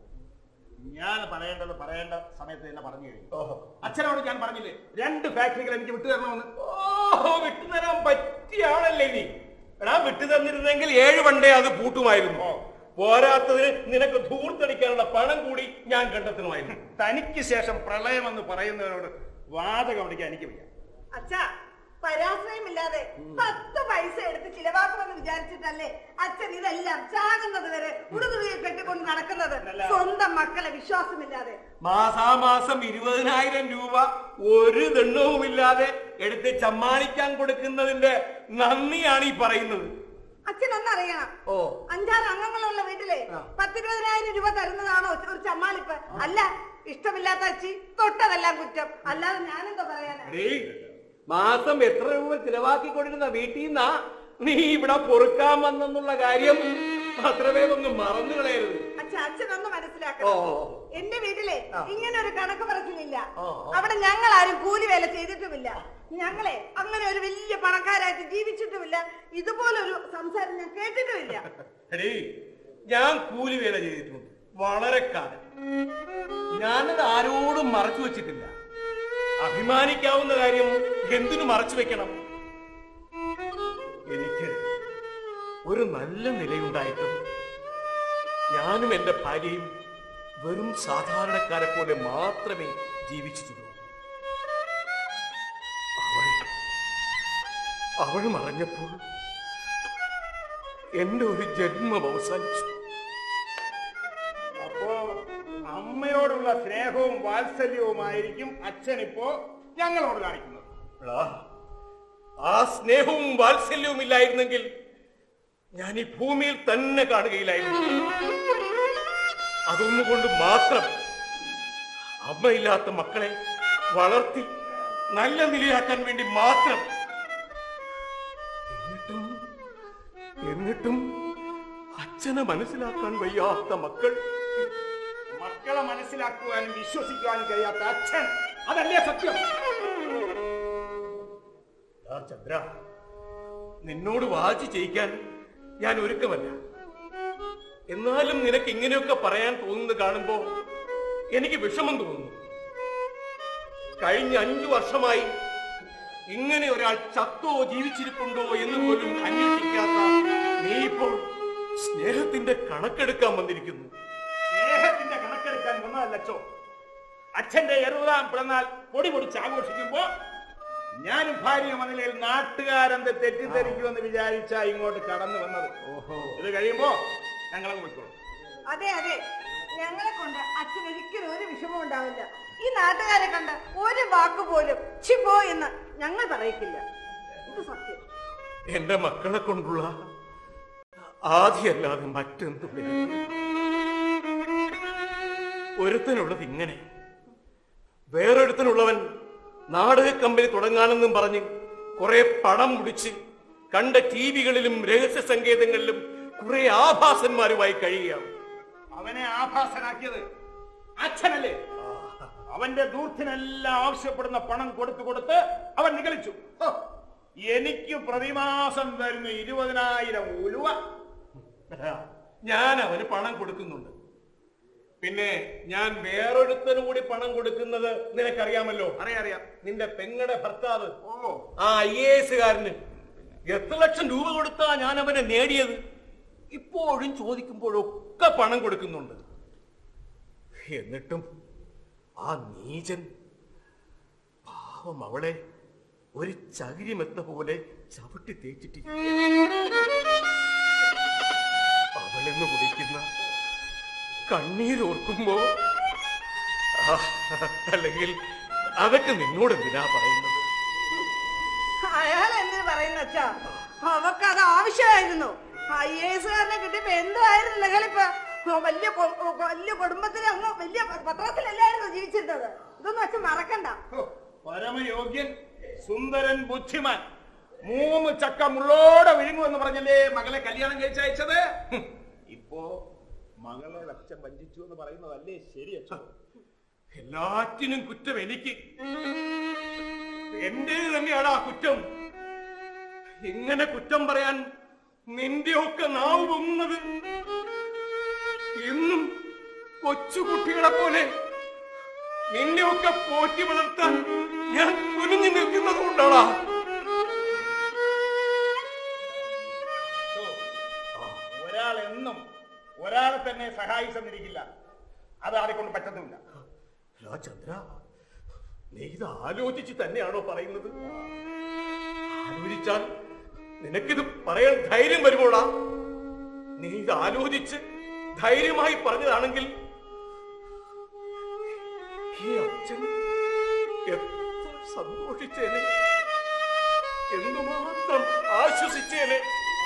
ഞാൻ പറയേണ്ടത് പറയേണ്ട സമയത്ത് തന്നെ പറഞ്ഞു കഴിഞ്ഞു ഓഹോ അച്ഛനോട് ഞാൻ പറഞ്ഞില്ലേ രണ്ട് ഫാക്ടറികൾ എനിക്ക് വിട്ടു തരണമെന്ന് ഓ വിട്ടുതരാൻ പറ്റിയ ആളല്ലേ നീ എടാ വിട്ടു തന്നിരുന്നെങ്കിൽ ഏഴ് പണ്ടേ അത് പൂട്ടുമായിരുന്നു പോരാത്തതിന് നിനക്ക് ധൂർത്തടിക്കാനുള്ള പണം കൂടി ഞാൻ കണ്ടെത്തണമായിരുന്നു തനിക്ക് ശേഷം പ്രളയമെന്ന് പറയുന്നവരോട് വാതകം അടിക്കാൻ എനിക്ക് വയ്യ അച്ഛാ പരാശ്രയമില്ലാതെ പത്ത് പൈസ എടുത്ത് ചിലവാക്കുമെന്ന് വിചാരിച്ചിട്ടല്ലേ അച്ഛൻ ഇതെല്ലാം ചാകുന്നത് വരെ ഉടുതുണിയെ കെട്ടിക്കൊണ്ട് നടക്കുന്നത് സ്വന്തം മക്കളെ വിശ്വാസമില്ലാതെ മാസാമാസം ഇരുപതിനായിരം രൂപ ഒരു ദണ്ണവുമില്ലാതെ എടുത്ത് ചമ്മാണിക്കാൻ കൊടുക്കുന്നതിന്റെ നന്ദിയാണ് ഈ പറയുന്നത് അച്ഛൻ ഒന്നറിയണം ഓ അഞ്ചാറ് അംഗങ്ങളുള്ള വീട്ടിലെ പത്തിരുപതിനായിരം രൂപ തരുന്നതാണോ ഒരു ചമ്മാളിപ്പ് അല്ല ഇഷ്ടമില്ലാത്ത അച്ചി തൊട്ടതെല്ലാം കുറ്റം അല്ലാതെ ഞാനെന്താ പറയാനാ എടീ, മാസം എത്ര രൂപ ചിലവാക്കിക്കൊണ്ടിരുന്ന വീട്ടിൽ നിന്നാ നീ ഇവിടെ പൊറുക്കാൻ വന്നെന്നുള്ള കാര്യം അത്ര വേഗം ഒന്ന് മറന്നു കളയരുത് അച്ഛ അച്ഛനൊന്ന് ഓ. മനസ്സിലാക്കണം എന്റെ വീട്ടിലെ ഇങ്ങനെ ഒരു കണക്ക് പറച്ചിലില്ല ഓ, അവിടെ ഞങ്ങൾ ആരും കൂലി വേല ചെയ്തിട്ടുമില്ല ഞങ്ങളെ അങ്ങനെ ഒരു വലിയ പണക്കാരായിട്ട് ജീവിച്ചിട്ടുമില്ല ഇതുപോലൊരു സംസാരം ഞാൻ കേട്ടിട്ടുമില്ല എടീ ഞാൻ കൂലി വേല ചെയ്തിട്ടുണ്ട് വളരെ കാലം ഞാനത് ആരോടും മറച്ചു വെച്ചിട്ടില്ല അഭിമാനിക്കാവുന്ന കാര്യം എന്തിനു മറച്ചു വെക്കണം എനിക്ക് ഒരു നല്ല നിലയുണ്ടായിട്ടും ഞാനും എന്റെ ഭാര്യയും വെറും സാധാരണക്കാരെ പോലെ മാത്രമേ ജീവിച്ചിട്ടുള്ളൂ അവൾ അവൾ മറഞ്ഞപ്പോൾ എന്റെ ഒരു ജന്മം അവസാനിച്ചു അപ്പോ അമ്മയോടുള്ള സ്നേഹവും വാത്സല്യവുമായിരിക്കും അച്ഛൻ ഇപ്പോ ഞങ്ങളോട് കാണിക്കുന്നത് എടാ, ആ സ്നേഹവും വാത്സല്യവും ഇല്ലായിരുന്നെങ്കിൽ ഞാൻ ഈ ഭൂമിയിൽ തന്നെ കാണുകയില്ലായിരുന്നു അതൊന്നുകൊണ്ട് മാത്രം അമ്മയില്ലാത്ത മക്കളെ വളർത്തി നല്ല നിലയാക്കാൻ വേണ്ടി മാത്രം എന്നിട്ടും എന്നിട്ടും അച്ഛനെ മനസ്സിലാക്കാൻ വയ്യാത്ത മക്കൾ മക്കളെ മനസ്സിലാക്കുവാനും വിശ്വസിക്കുവാനും കഴിയാത്ത അച്ഛൻ അതല്ലേ സത്യം ആ ചന്ദ്ര നിന്നോട് വാചി ചെയ്യിക്കാൻ ഞാൻ ഒരുക്കമല്ല എന്നാലും നിനക്ക് ഇങ്ങനെയൊക്കെ പറയാൻ തോന്നുന്നത് കാണുമ്പോ എനിക്ക് വിഷമം തോന്നുന്നു കഴിഞ്ഞ അഞ്ചു വർഷമായി ഇങ്ങനെ ഒരാൾ ചത്തോ ജീവിച്ചിരിപ്പുണ്ടോ എന്ന് പോലും അന്വേഷിക്കാത്ത നീ ഇപ്പോൾ സ്നേഹത്തിന്റെ കണക്കെടുക്കാൻ വന്നിരിക്കുന്നു സ്നേഹത്തിന്റെ കണക്കെടുക്കാൻ വന്നതല്ലച്ചോ അച്ഛന്റെ എറുതാം പിറന്നാൾ പൊടി പൊടിച്ച് ആഘോഷിക്കുമ്പോ ഞാനും ഭാര്യയും അതിൽ നാട്ടുകാരെന്ത് തെറ്റിദ്ധരിക്കുമെന്ന് വിചാരിച്ചാ ഇങ്ങോട്ട് കടന്നു വന്നത് ഇത് കഴിയുമ്പോ ഞങ്ങളങ്ങ് പോയിക്കോളും അതെ അതെ ഞങ്ങളെ കൊണ്ട് അച്ഛൻ ഒരിക്കലും ഒരു വിഷമം ഉണ്ടാവില്ല ഈ നാട്ടുകാരെ കണ്ട് ഒരു വാക്ക് പോലും ചിപ്പോ എന്ന് ഞങ്ങൾ പറയിക്കില്ല ഇത് സത്യം എന്റെ മക്കളെ കൊണ്ടുള്ള ആദിയല്ലാതെ മറ്റെന്തും എനിക്ക് ഒരുത്തനുള്ളത് ഇങ്ങനെ വേറൊരുത്തനുള്ളവൻ നാടക കമ്പനി തുടങ്ങാനെന്നും പറഞ്ഞ് കുറെ പണം മുടിച്ച് കണ്ട ടി വികളിലും രഹസ്യ സങ്കേതങ്ങളിലും കുറെ ആഭാസന്മാരുമായി കഴിയുകയാണ് അവനെ ആഭാസനാക്കിയത് അച്ഛനല്ലേ അവന്റെ ദൂർത്തിനെല്ലാം ആവശ്യപ്പെടുന്ന പണം കൊടുത്തു കൊടുത്ത് അവൻ നിഗളിച്ചു ഹോ, എനിക്ക് പ്രതിമാസം വരുന്ന ഇരുപതിനായിരം ഉലുവ ഞാൻ അവന് പണം കൊടുക്കുന്നുണ്ട് പിന്നെ ഞാൻ വേറൊരുത്തനും കൂടി പണം കൊടുക്കുന്നത് നിനക്കറിയാമല്ലോ അറിയാം അറിയാം നിന്റെ പെങ്ങടെ ഭർത്താവ് ഓ ആ ഐ എ എസുകാരന് എത്ര ലക്ഷം രൂപ കൊടുത്താ ഞാൻ അവനെ നേടിയത് ഇപ്പോഴും ചോദിക്കുമ്പോഴൊക്കെ പണം കൊടുക്കുന്നുണ്ട് എന്നിട്ടും ആ നീചൻ പാവം അവളെ ഒരു ചകിരിമെത്ത പോലെ ചവിട്ടി തേച്ചിട്ട് അവളെന്ന് കുടിക്കുന്ന കണ്ണീരോർക്കുമ്പോ ആ, അല്ലെങ്കിൽ അതൊക്കെ നിന്നോട് എന്തിനാ പറയുന്നത് അയാൾ എന്തിനു പറയുന്ന അച്ഛാ അവക്ക് അത് ആവശ്യമായിരുന്നു ഐ എ എസുകാരനെ കിട്ടിയപ്പോ എന്തായിരുന്നു നിങ്ങളിപ്പോ വലിയ കൊ- വലിയ കുടുംബത്തിന് അങ്ങ് വലിയ പത്രത്തിലല്ലായിരുന്നു ജീവിച്ചിരുന്നത് ഇതൊന്നും അച്ഛൻ മറക്കണ്ട ഹോ, പരമയോഗ്യൻ സുന്ദരൻ ബുദ്ധിമാൻ മൂന്ന് ചക്ക മുള്ളോടെ വിഴുങ്ങുമെന്ന് പറഞ്ഞല്ലേ മകളെ കല്യാണം കഴിച്ചയച്ചത് ഹും, ഇപ്പോ മകളെ അച്ഛൻ വഞ്ചിച്ചു എന്ന് പറയുന്നതല്ലേ ശരി അച്ഛൻ എല്ലാറ്റിനും കുറ്റം എനിക്ക് എന്റെ തന്നെയാണ് ആ കുറ്റം ഇങ്ങനെ കുറ്റം പറയാൻ നിന്റെയൊക്കെ നാവ് പൊങ്ങുന്നത് ഇന്നും കൊച്ചുകുട്ടികളെ പോലെ നിന്നെയൊക്കെ പോറ്റി വളർത്താൻ ഞാൻ കുനിഞ്ഞു നിൽക്കുന്നത് കൊണ്ടാണാ ഒരാൾ എന്നും ഒരാളെ തന്നെ സഹായിച്ചെന്നിരിക്കില്ല അത് ആരെക്കൊണ്ട് പറ്റത്തുമില്ല ആ ചന്ദ്ര നീ ഇത് ആലോചിച്ച് തന്നെയാണോ പറയുന്നത് ആലോചിച്ചാൽ നിനക്കിത് പറയാൻ ധൈര്യം വരുമ്പോഴാ നീ ഇത് ആലോചിച്ച് ധൈര്യമായി പറഞ്ഞതാണെങ്കിൽ ഈ അച്ഛൻ എത്ര സന്തോഷിച്ചേനെ എന്തുമാത്രം ആശ്വസിച്ചേനെ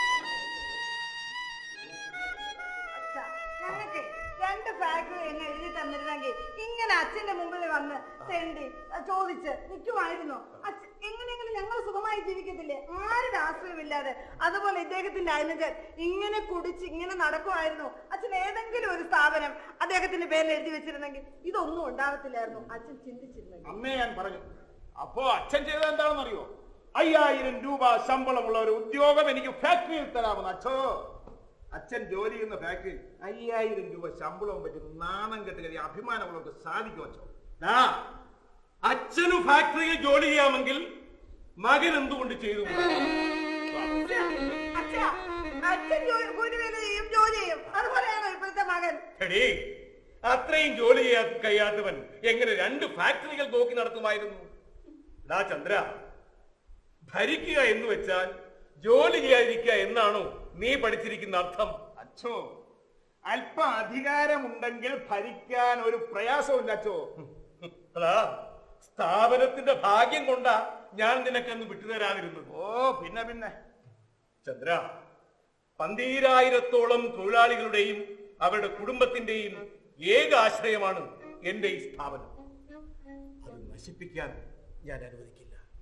അച്ഛാ, ഞങ്ങൾക്ക് രണ്ട് ഫാക്ടറി എന്ന് എഴുതി തന്നിരുന്നെങ്കിൽ ഇങ്ങനെ അച്ഛന്റെ മുമ്പിൽ വന്ന് തെണ്ടി അഹ് ചോദിച്ച് നിൽക്കുമായിരുന്നു അച്ഛൻ എങ്ങനെയെങ്കിലും ഞങ്ങൾ സുഖമായി ജീവിക്കത്തില്ലേ ആരുടെ ആശ്രയമില്ലാതെ അതുപോലെ ഇദ്ദേഹത്തിന്റെ അനുജൻ ഇങ്ങനെ കുടിച്ച് ഇങ്ങനെ നടക്കുമായിരുന്നു അച്ഛൻ ഏതെങ്കിലും ഒരു സ്ഥാപനം അദ്ദേഹത്തിന്റെ പേരിൽ എഴുതി വെച്ചിരുന്നെങ്കിൽ ഇതൊന്നും ഉണ്ടാകത്തില്ലായിരുന്നു അച്ഛൻ ചിന്തിച്ചിരുന്നെങ്കിൽ അന്നേ ഞാൻ പറഞ്ഞു അപ്പോ അച്ഛൻ ചെയ്തത് എന്താണെന്ന് അറിയോ അയ്യായിരം രൂപ ശമ്പളമുള്ള ഒരു ഉദ്യോഗം എനിക്ക് ഫാക്ടറിയിൽ തരാമെന്ന് അച്ഛോ അച്ഛൻ ജോലി ചെയ്യുന്ന ഫാക്ടറിയിൽ അയ്യായിരം രൂപ ശമ്പളവും പറ്റി നാണം കെട്ട് കഴിയ അഭിമാനമുള്ളവർക്ക് സാധിക്കും അച്ഛോ ദാ, അച്ഛനു ഫാക്ടറിയിൽ ജോലി ചെയ്യാമെങ്കിൽ മകൻ എന്തുകൊണ്ട് ചെയ്തു അച്ഛാ, അച്ഛാ, അച്ഛൻ ജോലി കൂലി വേല ചെയ്യും ജോലി ചെയ്യും അതുപോലെയാണോ ഇപ്പോഴത്തെ മകൻ എടീ അത്രയും ജോലി ചെയ്യാ കഴിയാത്തവൻ എങ്ങനെ രണ്ട് ഫാക്ടറികൾ നോക്കി നടത്തുമായിരുന്നു ഡാ ചന്ദ്ര ഭരിക്കുക എന്ന് വെച്ചാൽ ജോലി ചെയ്യാതിരിക്കുക എന്നാണോ നീ പഠിച്ചിരിക്കുന്ന അർത്ഥം അച്ഛോ അല്പം അധികാരമുണ്ടെങ്കിൽ ഭരിക്കാൻ ഒരു പ്രയാസമില്ല അച്ഛോ അതാ സ്ഥാപനത്തിന്റെ ഭാഗ്യം കൊണ്ടാ ഞാൻ നിനക്കന്ന് വിട്ടുതരാതിരുന്നത് ഓ പിന്നെ പിന്നെ ചന്ദ്ര പന്തീരായിരത്തോളം തൊഴിലാളികളുടെയും അവരുടെ കുടുംബത്തിന്റെയും ഏക ആശ്രയമാണ് എന്റെ ഈ സ്ഥാപനം അത് നശിപ്പിക്കാൻ ഞാൻ അനുവദിക്കില്ല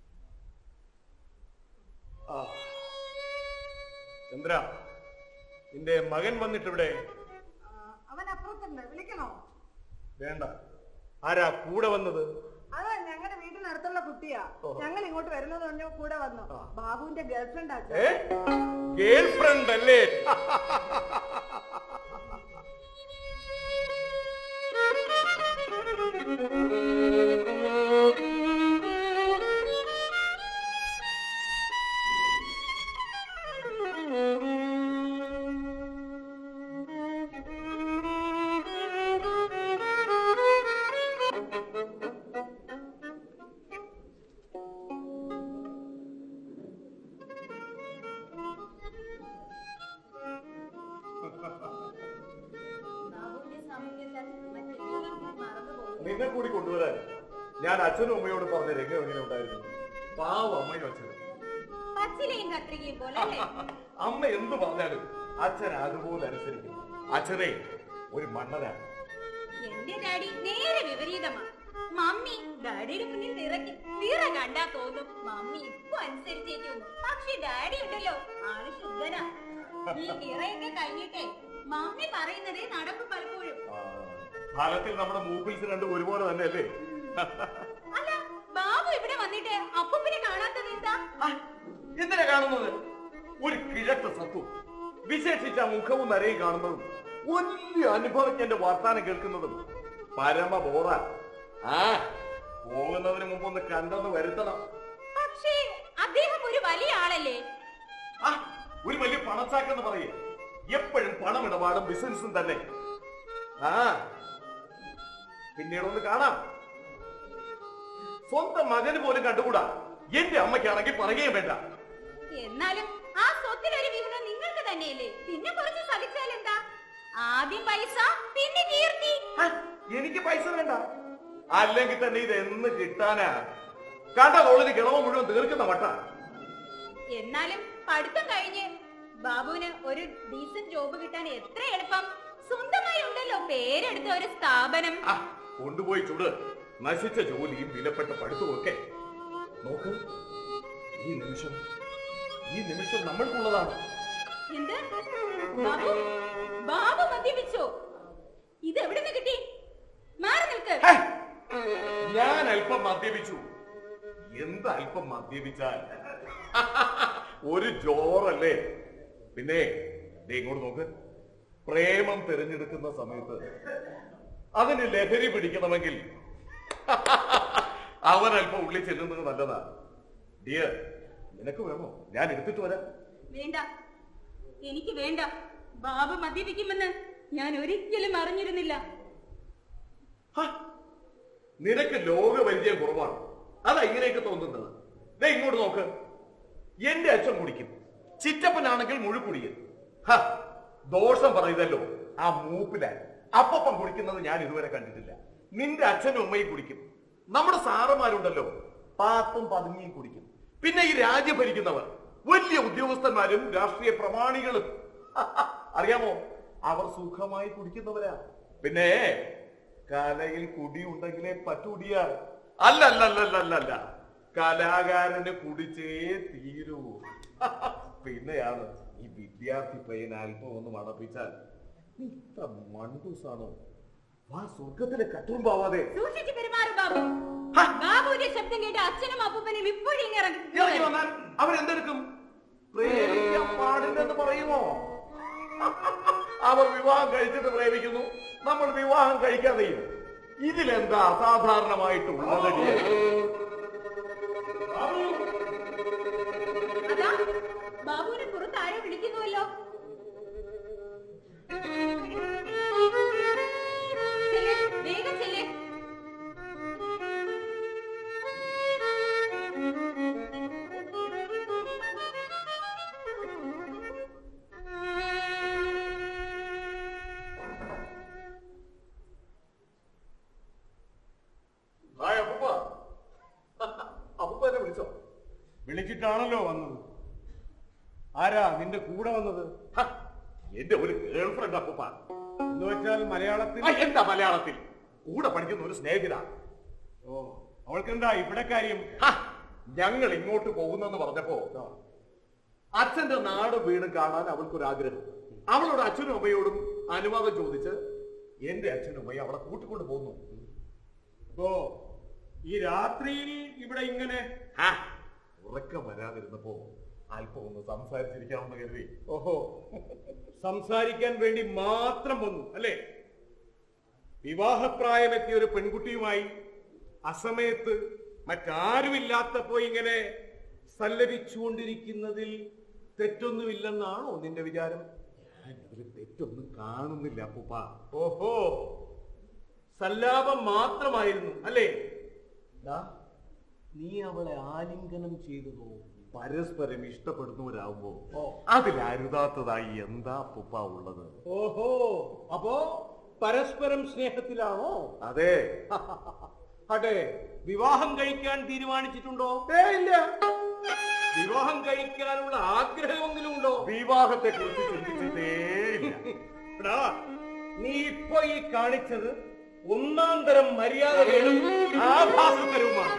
ആ ചന്ദ്ര നിന്റെ മകൻ വന്നിട്ടിവിടെ ആ, അവൻ അപ്പുറത്തുണ്ട് വിളിക്കണോ വേണ്ട ആരാ കൂടെ വന്നത് അത് ഞങ്ങളുടെ വീടിനടുത്തുള്ള കുട്ടിയാ ഞങ്ങൾ ഇങ്ങോട്ട് വരുന്നത് പറഞ്ഞു കൂടെ വന്നു ബാബുവിന്റെ ഗേൾഫ്രണ്ട് ഏ ഗേൾ ഫ്രണ്ട് അല്ലേ നിന്നെ കൂടി കൊണ്ടുവരാൻ ഞാൻ അച്ഛനും അമ്മയോട് പറഞ്ഞ രംഗം എങ്ങനെ ഉണ്ടായിരുന്നു പാവം അമ്മയും അച്ഛനും പച്ചിലയും കത്രികയും പോലെ അല്ലേ അമ്മ എന്ത് പറഞ്ഞാലും അച്ഛൻ അതുപോലെ അനുസരിക്കും അച്ഛനെ ഒരു മണ്ണനാണ് എന്റെ ഡാഡി നേരെ വിപരീതമാ മമ്മി ഡാഡിയുടെ മുന്നിൽ നിറയ്ക്കും നിറ കണ്ടാ തോന്നും മമ്മി ഇപ്പൊ അനുസരിച്ചേക്കുന്നു പക്ഷെ ഡാഡി ഉണ്ടല്ലോ ആള് ശുദ്ധനാ ഈ നിറയൊക്കെ കഴിഞ്ഞിട്ടേ മമ്മി പറയുന്നതേ നടക്കും പലപ്പോഴും ആ, ഫലത്തിൽ നമ്മുടെ മൂപ്പിൽസ് രണ്ടും ഒരുപോലെ തന്നെ അല്ലേ അല്ല ബാബു ഇവിടെ വന്നിട്ട് അപ്പൂപ്പിനെ കാണാത്തത് എന്താ ആ, എന്തിനാ കാണുന്നത് ഒരു കിഴക്ക് സത്വം വിശേഷിച്ച മുഖവും നരയും കാണുന്നതും വലിയ അനുഭവജ്ഞന്റെ വർത്താനം കേൾക്കുന്നതും പരമബോധ ആ പോകുന്നതിന് മുമ്പ് ഒന്ന് കണ്ടെന്ന് വരുത്തണം പക്ഷേ അദ്ദേഹം ഒരു വലിയ ആളല്ലേ ആ ഒരു വലിയ പണച്ചാക്കെന്ന് പറയേ എപ്പോഴും പണമിടപാടും ബിസിനസ്സും തന്നെ ആ പിന്നീട് ഒന്ന് കാണാം സ്വന്തം മകന് പോലും കണ്ടുകൂടാ എന്റെ അമ്മയ്ക്കാണെങ്കിൽ പറയുകയും വേണ്ട എന്നാലും ആ സ്വത്തിലൊരു വിഹിതം നിങ്ങൾക്ക് തന്നെയല്ലേ പിന്നെ കുറച്ച് സഹിച്ചാൽ എന്താ ആദ്യം പൈസ പിന്നെ കീർത്തി ആ, എനിക്ക് പൈസ വേണ്ട അല്ലെങ്കിൽ തന്നെ ഇത് എന്ന് കിട്ടാനാ കണ്ട തോളിന് കിളവ മുഴുവൻ തീർക്കുന്ന വട്ട എന്നാലും പഠിത്തം കഴിഞ്ഞ് ബാബുവിന് ഒരു ഡീസന്റ് ജോബ് കിട്ടാൻ എത്ര എളുപ്പം സ്വന്തമായി ഉണ്ടല്ലോ പേരെടുത്ത ഒരു സ്ഥാപനം ആ കൊണ്ടുപോയി ചുട് നശിച്ച ജോലിയും വിലപ്പെട്ട പഠിത്തവും ഒക്കെ നോക്ക് ഈ നിമിഷം ഈ നിമിഷം നമ്മൾക്കുള്ളതാണ് എന്ത് ബാബു ബാബു മദ്യപിച്ചോ ഇത് എവിടെ നിന്ന് കിട്ടി മാറി നിൽക്ക് ഹേ, ഞാൻ അല്പം മദ്യപിച്ചു എന്ത് അല്പം മദ്യപിച്ചാൽ ഒരു ജോറല്ലേ പിന്നെ ദേ ഇങ്ങോട്ട് നോക്ക് പ്രേമം തിരഞ്ഞെടുക്കുന്ന സമയത്ത് അതിന് ലഹരി പിടിക്കണമെങ്കിൽ അവൻ അല്പം ഉള്ളിൽ ചെല്ലുന്നത് നല്ലതാ ഡിയർ നിനക്ക് വേണോ ഞാൻ എടുത്തിട്ട് വരാം വേണ്ട എനിക്ക് വേണ്ട ബാബു മദ്യപിക്കുമെന്ന് ഞാൻ ഒരിക്കലും അറിഞ്ഞിരുന്നില്ല ഹ, നിനക്ക് ലോക പരിചയം കുറവാണ് അതാ ഇങ്ങനെയൊക്കെ തോന്നുന്നത് ദേ ഇങ്ങോട്ട് നോക്ക് എന്റെ അച്ഛൻ കുടിക്കും ചിറ്റപ്പനാണെങ്കിൽ മുഴുക്കുടിയൻ ഹ, ദോഷം പറയുന്നല്ലോ ആ മൂപ്പിലാൻ അപ്പം കുടിക്കുന്നത് ഞാൻ ഇതുവരെ കണ്ടിട്ടില്ല നിന്റെ അച്ഛനും അമ്മയും കുടിക്കും നമ്മുടെ സാറന്മാരുണ്ടല്ലോ പാത്തും പതുങ്ങിയും കുടിക്കും പിന്നെ ഈ രാജ്യം ഭരിക്കുന്നവർ വലിയ ഉദ്യോഗസ്ഥന്മാരും രാഷ്ട്രീയ പ്രമാണികളും അറിയാമോ അവർ സുഖമായി കുടിക്കുന്നവരാ പിന്നെ കലയിൽ കുടി ഉണ്ടെങ്കിലേ പറ്റൂടിയ അല്ല അല്ല അല്ല അല്ല അല്ല അല്ല കലാകാരന് കുടിച്ചേ തീരൂ പിന്നെയാണ് ഈ വിദ്യാർത്ഥി പയ്യൻ അല്പം ഒന്ന് മണപ്പിച്ചാൽ നീ ഇത്ര മണ്ടൂസാണോ വാ സ്വർഗത്തിലെ കട്ടുറുമ്പാവാതെ സൂക്ഷിച്ചു പെരുമാറും ബാബു ബാബുവിന്റെ ശബ്ദം കേട്ട് അച്ഛനും അപ്പൂപ്പനും ഇപ്പോഴും ഇങ്ങ് ഇറങ്ങി ഇറങ്ങി വന്നാൽ അവരെന്തെടുക്കും പ്രേമിക്കാൻ പാടില്ലെന്ന് പറയുമോ അവർ വിവാഹം കഴിച്ചിട്ട് പ്രേമിക്കുന്നു നമ്മൾ വിവാഹം കഴിക്കാതെയും ഇതിലെന്താ അസാധാരണമായിട്ടുള്ളത് അതാ ബാബുവിനെ പുറത്ത് ആരോ വിളിക്കുന്നുവല്ലോ ചെല്ല്, വേഗം ചെല്ലേ ഹായ് അപ്പൂപ്പ അപ്പൂപ്പ എന്നെ വിളിച്ചോ വിളിച്ചിട്ടാണല്ലോ വന്നത് ആരാ നിന്റെ കൂടെ വന്നത് ഹ, എന്റെ ഒരു ഗേൾ ഫ്രണ്ട് അപ്പൂപ്പ എന്ന് വെച്ചാൽ മലയാളത്തിൽ ആ, എന്താ മലയാളത്തിൽ കൂടെ പഠിക്കുന്ന ഒരു സ്നേഹിത ഓ അവൾക്കെന്താ ഇവിടെ കാര്യം ഹ, ഞങ്ങൾ ഇങ്ങോട്ട് പോകുന്നെന്ന് പറഞ്ഞപ്പോ അച്ഛന്റെ നാട് വീട് കാണാൻ അവൾക്കൊരു ആഗ്രഹം അവളുടെ അച്ഛനും അമ്മയോടും അനുവാദം ചോദിച്ച് എന്റെ അച്ഛനും അമ്മയും അവളെ കൂട്ടിക്കൊണ്ട് പോകുന്നു അപ്പോ ഈ രാത്രിയിൽ ഇവിടെ ഇങ്ങനെ ഹ, ഉറക്കം വരാതിരുന്നപ്പോ അല്പം ഒന്ന് സംസാരിച്ചിരിക്കാമെന്ന് കരുതി ഓഹോ സംസാരിക്കാൻ വേണ്ടി മാത്രം വന്നു അല്ലേ വിവാഹപ്രായമെത്തിയ ഒരു പെൺകുട്ടിയുമായി അസമയത്ത് മറ്റാരുമില്ലാത്തപ്പോ ഇങ്ങനെ സല്ലപിച്ചുകൊണ്ടിരിക്കുന്നതിൽ തെറ്റൊന്നുമില്ലെന്നാണോ നിന്റെ വിചാരം അതിൽ തെറ്റൊന്നും കാണുന്നില്ല അപ്പൂപ്പ ഓഹോ സല്ലാപം മാത്രമായിരുന്നു അല്ലേ ദാ, നീ അവളെ ആലിംഗനം ചെയ്തതോ പരസ്പരം ഇഷ്ടപ്പെടുന്നവരാകുമ്പോ ഓ. അതിലരുതാത്തതായി എന്താ അപ്പൂപ്പ ഉള്ളത് ഓഹോ അപ്പോ പരസ്പരം സ്നേഹത്തിലാണോ അതെ അതെ വിവാഹം കഴിക്കാൻ തീരുമാനിച്ചിട്ടുണ്ടോ ഇല്ല വിവാഹം കഴിക്കാനുള്ള ആഗ്രഹമെങ്കിലും ഉണ്ടോ വിവാഹത്തെ കുറിച്ച് ചിന്തിച്ചിട്ടേയില്ല എടാ, നീ ഇപ്പൊ ഈ കാണിച്ചത് ഒന്നാം തരം മര്യാദകളും ആഭാസത്തരവുമാണ്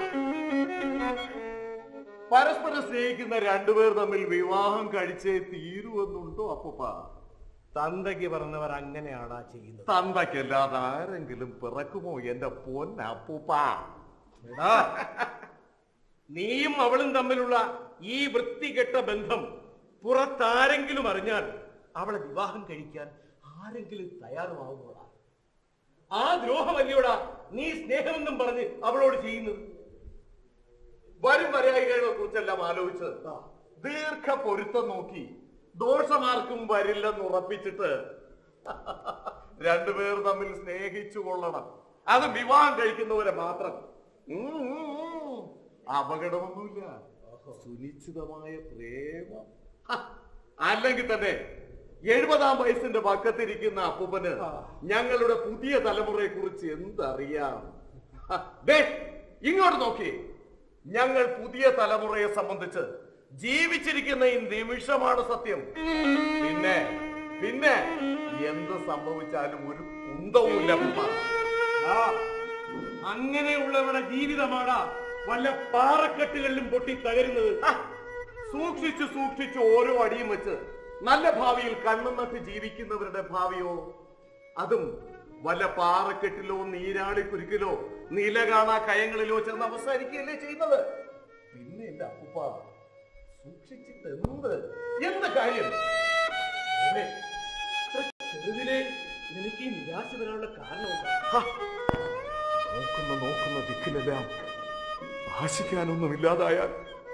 പരസ്പരം സ്നേഹിക്കുന്ന രണ്ടുപേർ തമ്മിൽ വിവാഹം കഴിച്ചേ തീരുവെന്നുണ്ടോ അപ്പൂപ്പ തന്തയ്ക്ക് പറഞ്ഞവർ അങ്ങനെയാണാ ചെയ്യുന്നത് തന്തയ്ക്കല്ലാതെ ആരെങ്കിലും പിറക്കുമോ എന്റെ പൊന്നപ്പൂപ്പ എടാ, നീയും അവളും തമ്മിലുള്ള ഈ വൃത്തികെട്ട ബന്ധം പുറത്താരെങ്കിലും അറിഞ്ഞാൽ അവളെ വിവാഹം കഴിക്കാൻ ആരെങ്കിലും തയ്യാറുമാകുന്നോടാ ആ ദ്രോഹമല്ലയോടാ നീ സ്നേഹമെന്നും പറഞ്ഞ് അവളോട് ചെയ്യുന്നത് വരും വരായികളെ കുറിച്ചെല്ലാം ആലോചിച്ച് ദീർഘ പൊരുത്തം നോക്കി ദോഷമാർക്കും വരില്ലെന്ന് ഉറപ്പിച്ചിട്ട് രണ്ടുപേർ തമ്മിൽ സ്നേഹിച്ചു കൊള്ളണം അത് വിവാഹം കഴിക്കുന്നവരെ മാത്രം ഉം, ഉം, ഉം. അപകടമൊന്നുമില്ല സുനിശ്ചിതമായ പ്രേമം ഹ, അല്ലെങ്കിൽ തന്നെ എഴുപതാം വയസ്സിന്റെ പക്കത്തിരിക്കുന്ന അപ്പൂപ്പന് ഞങ്ങളുടെ പുതിയ തലമുറയെ കുറിച്ച് എന്തറിയാം ഹ, ദേ, ഇങ്ങോട്ട് നോക്കി ഞങ്ങൾ പുതിയ തലമുറയെ സംബന്ധിച്ച് ജീവിച്ചിരിക്കുന്ന ഈ നിമിഷമാണ് സത്യം പിന്നെ പിന്നെ എന്ത് സംഭവിച്ചാലും ഒരു കുന്തവുമില്ല അപ്പൂപ്പ. ആ, അങ്ങനെയുള്ളവരുടെ ജീവിതമാടാ വല്ല പാറക്കെട്ടുകളിലും പൊട്ടി തകരുന്നത് ഹ, സൂക്ഷിച്ചു സൂക്ഷിച്ചു ഓരോ അടിയും വെച്ച് നല്ല ഭാവിയിൽ കണ്ണും നട്ട് ജീവിക്കുന്നവരുടെ ഭാവിയോ അതും വല്ല പാറക്കെട്ടിലോ നീരാളി കുരുക്കിലോ നീല കാണാ കയങ്ങളിലോ ചെന്ന് അവസാനിക്കുകയല്ലേ ചെയ്യുന്നത് പിന്നെ എന്റെ അപ്പൂപ്പ സൂക്ഷിച്ചിട്ട് എന്ത് എന്ത് കാര്യം മോനെ, ഇത്ര ചെറുതിലെ നിനക്ക് ഈ നിരാശ വരാനുള്ള കാരണമെന്താ ഹ, നോക്കുന്ന നോക്കുന്ന ദിക്കിലെല്ലാം ആശിക്കാനൊന്നുമില്ലാതായാൽ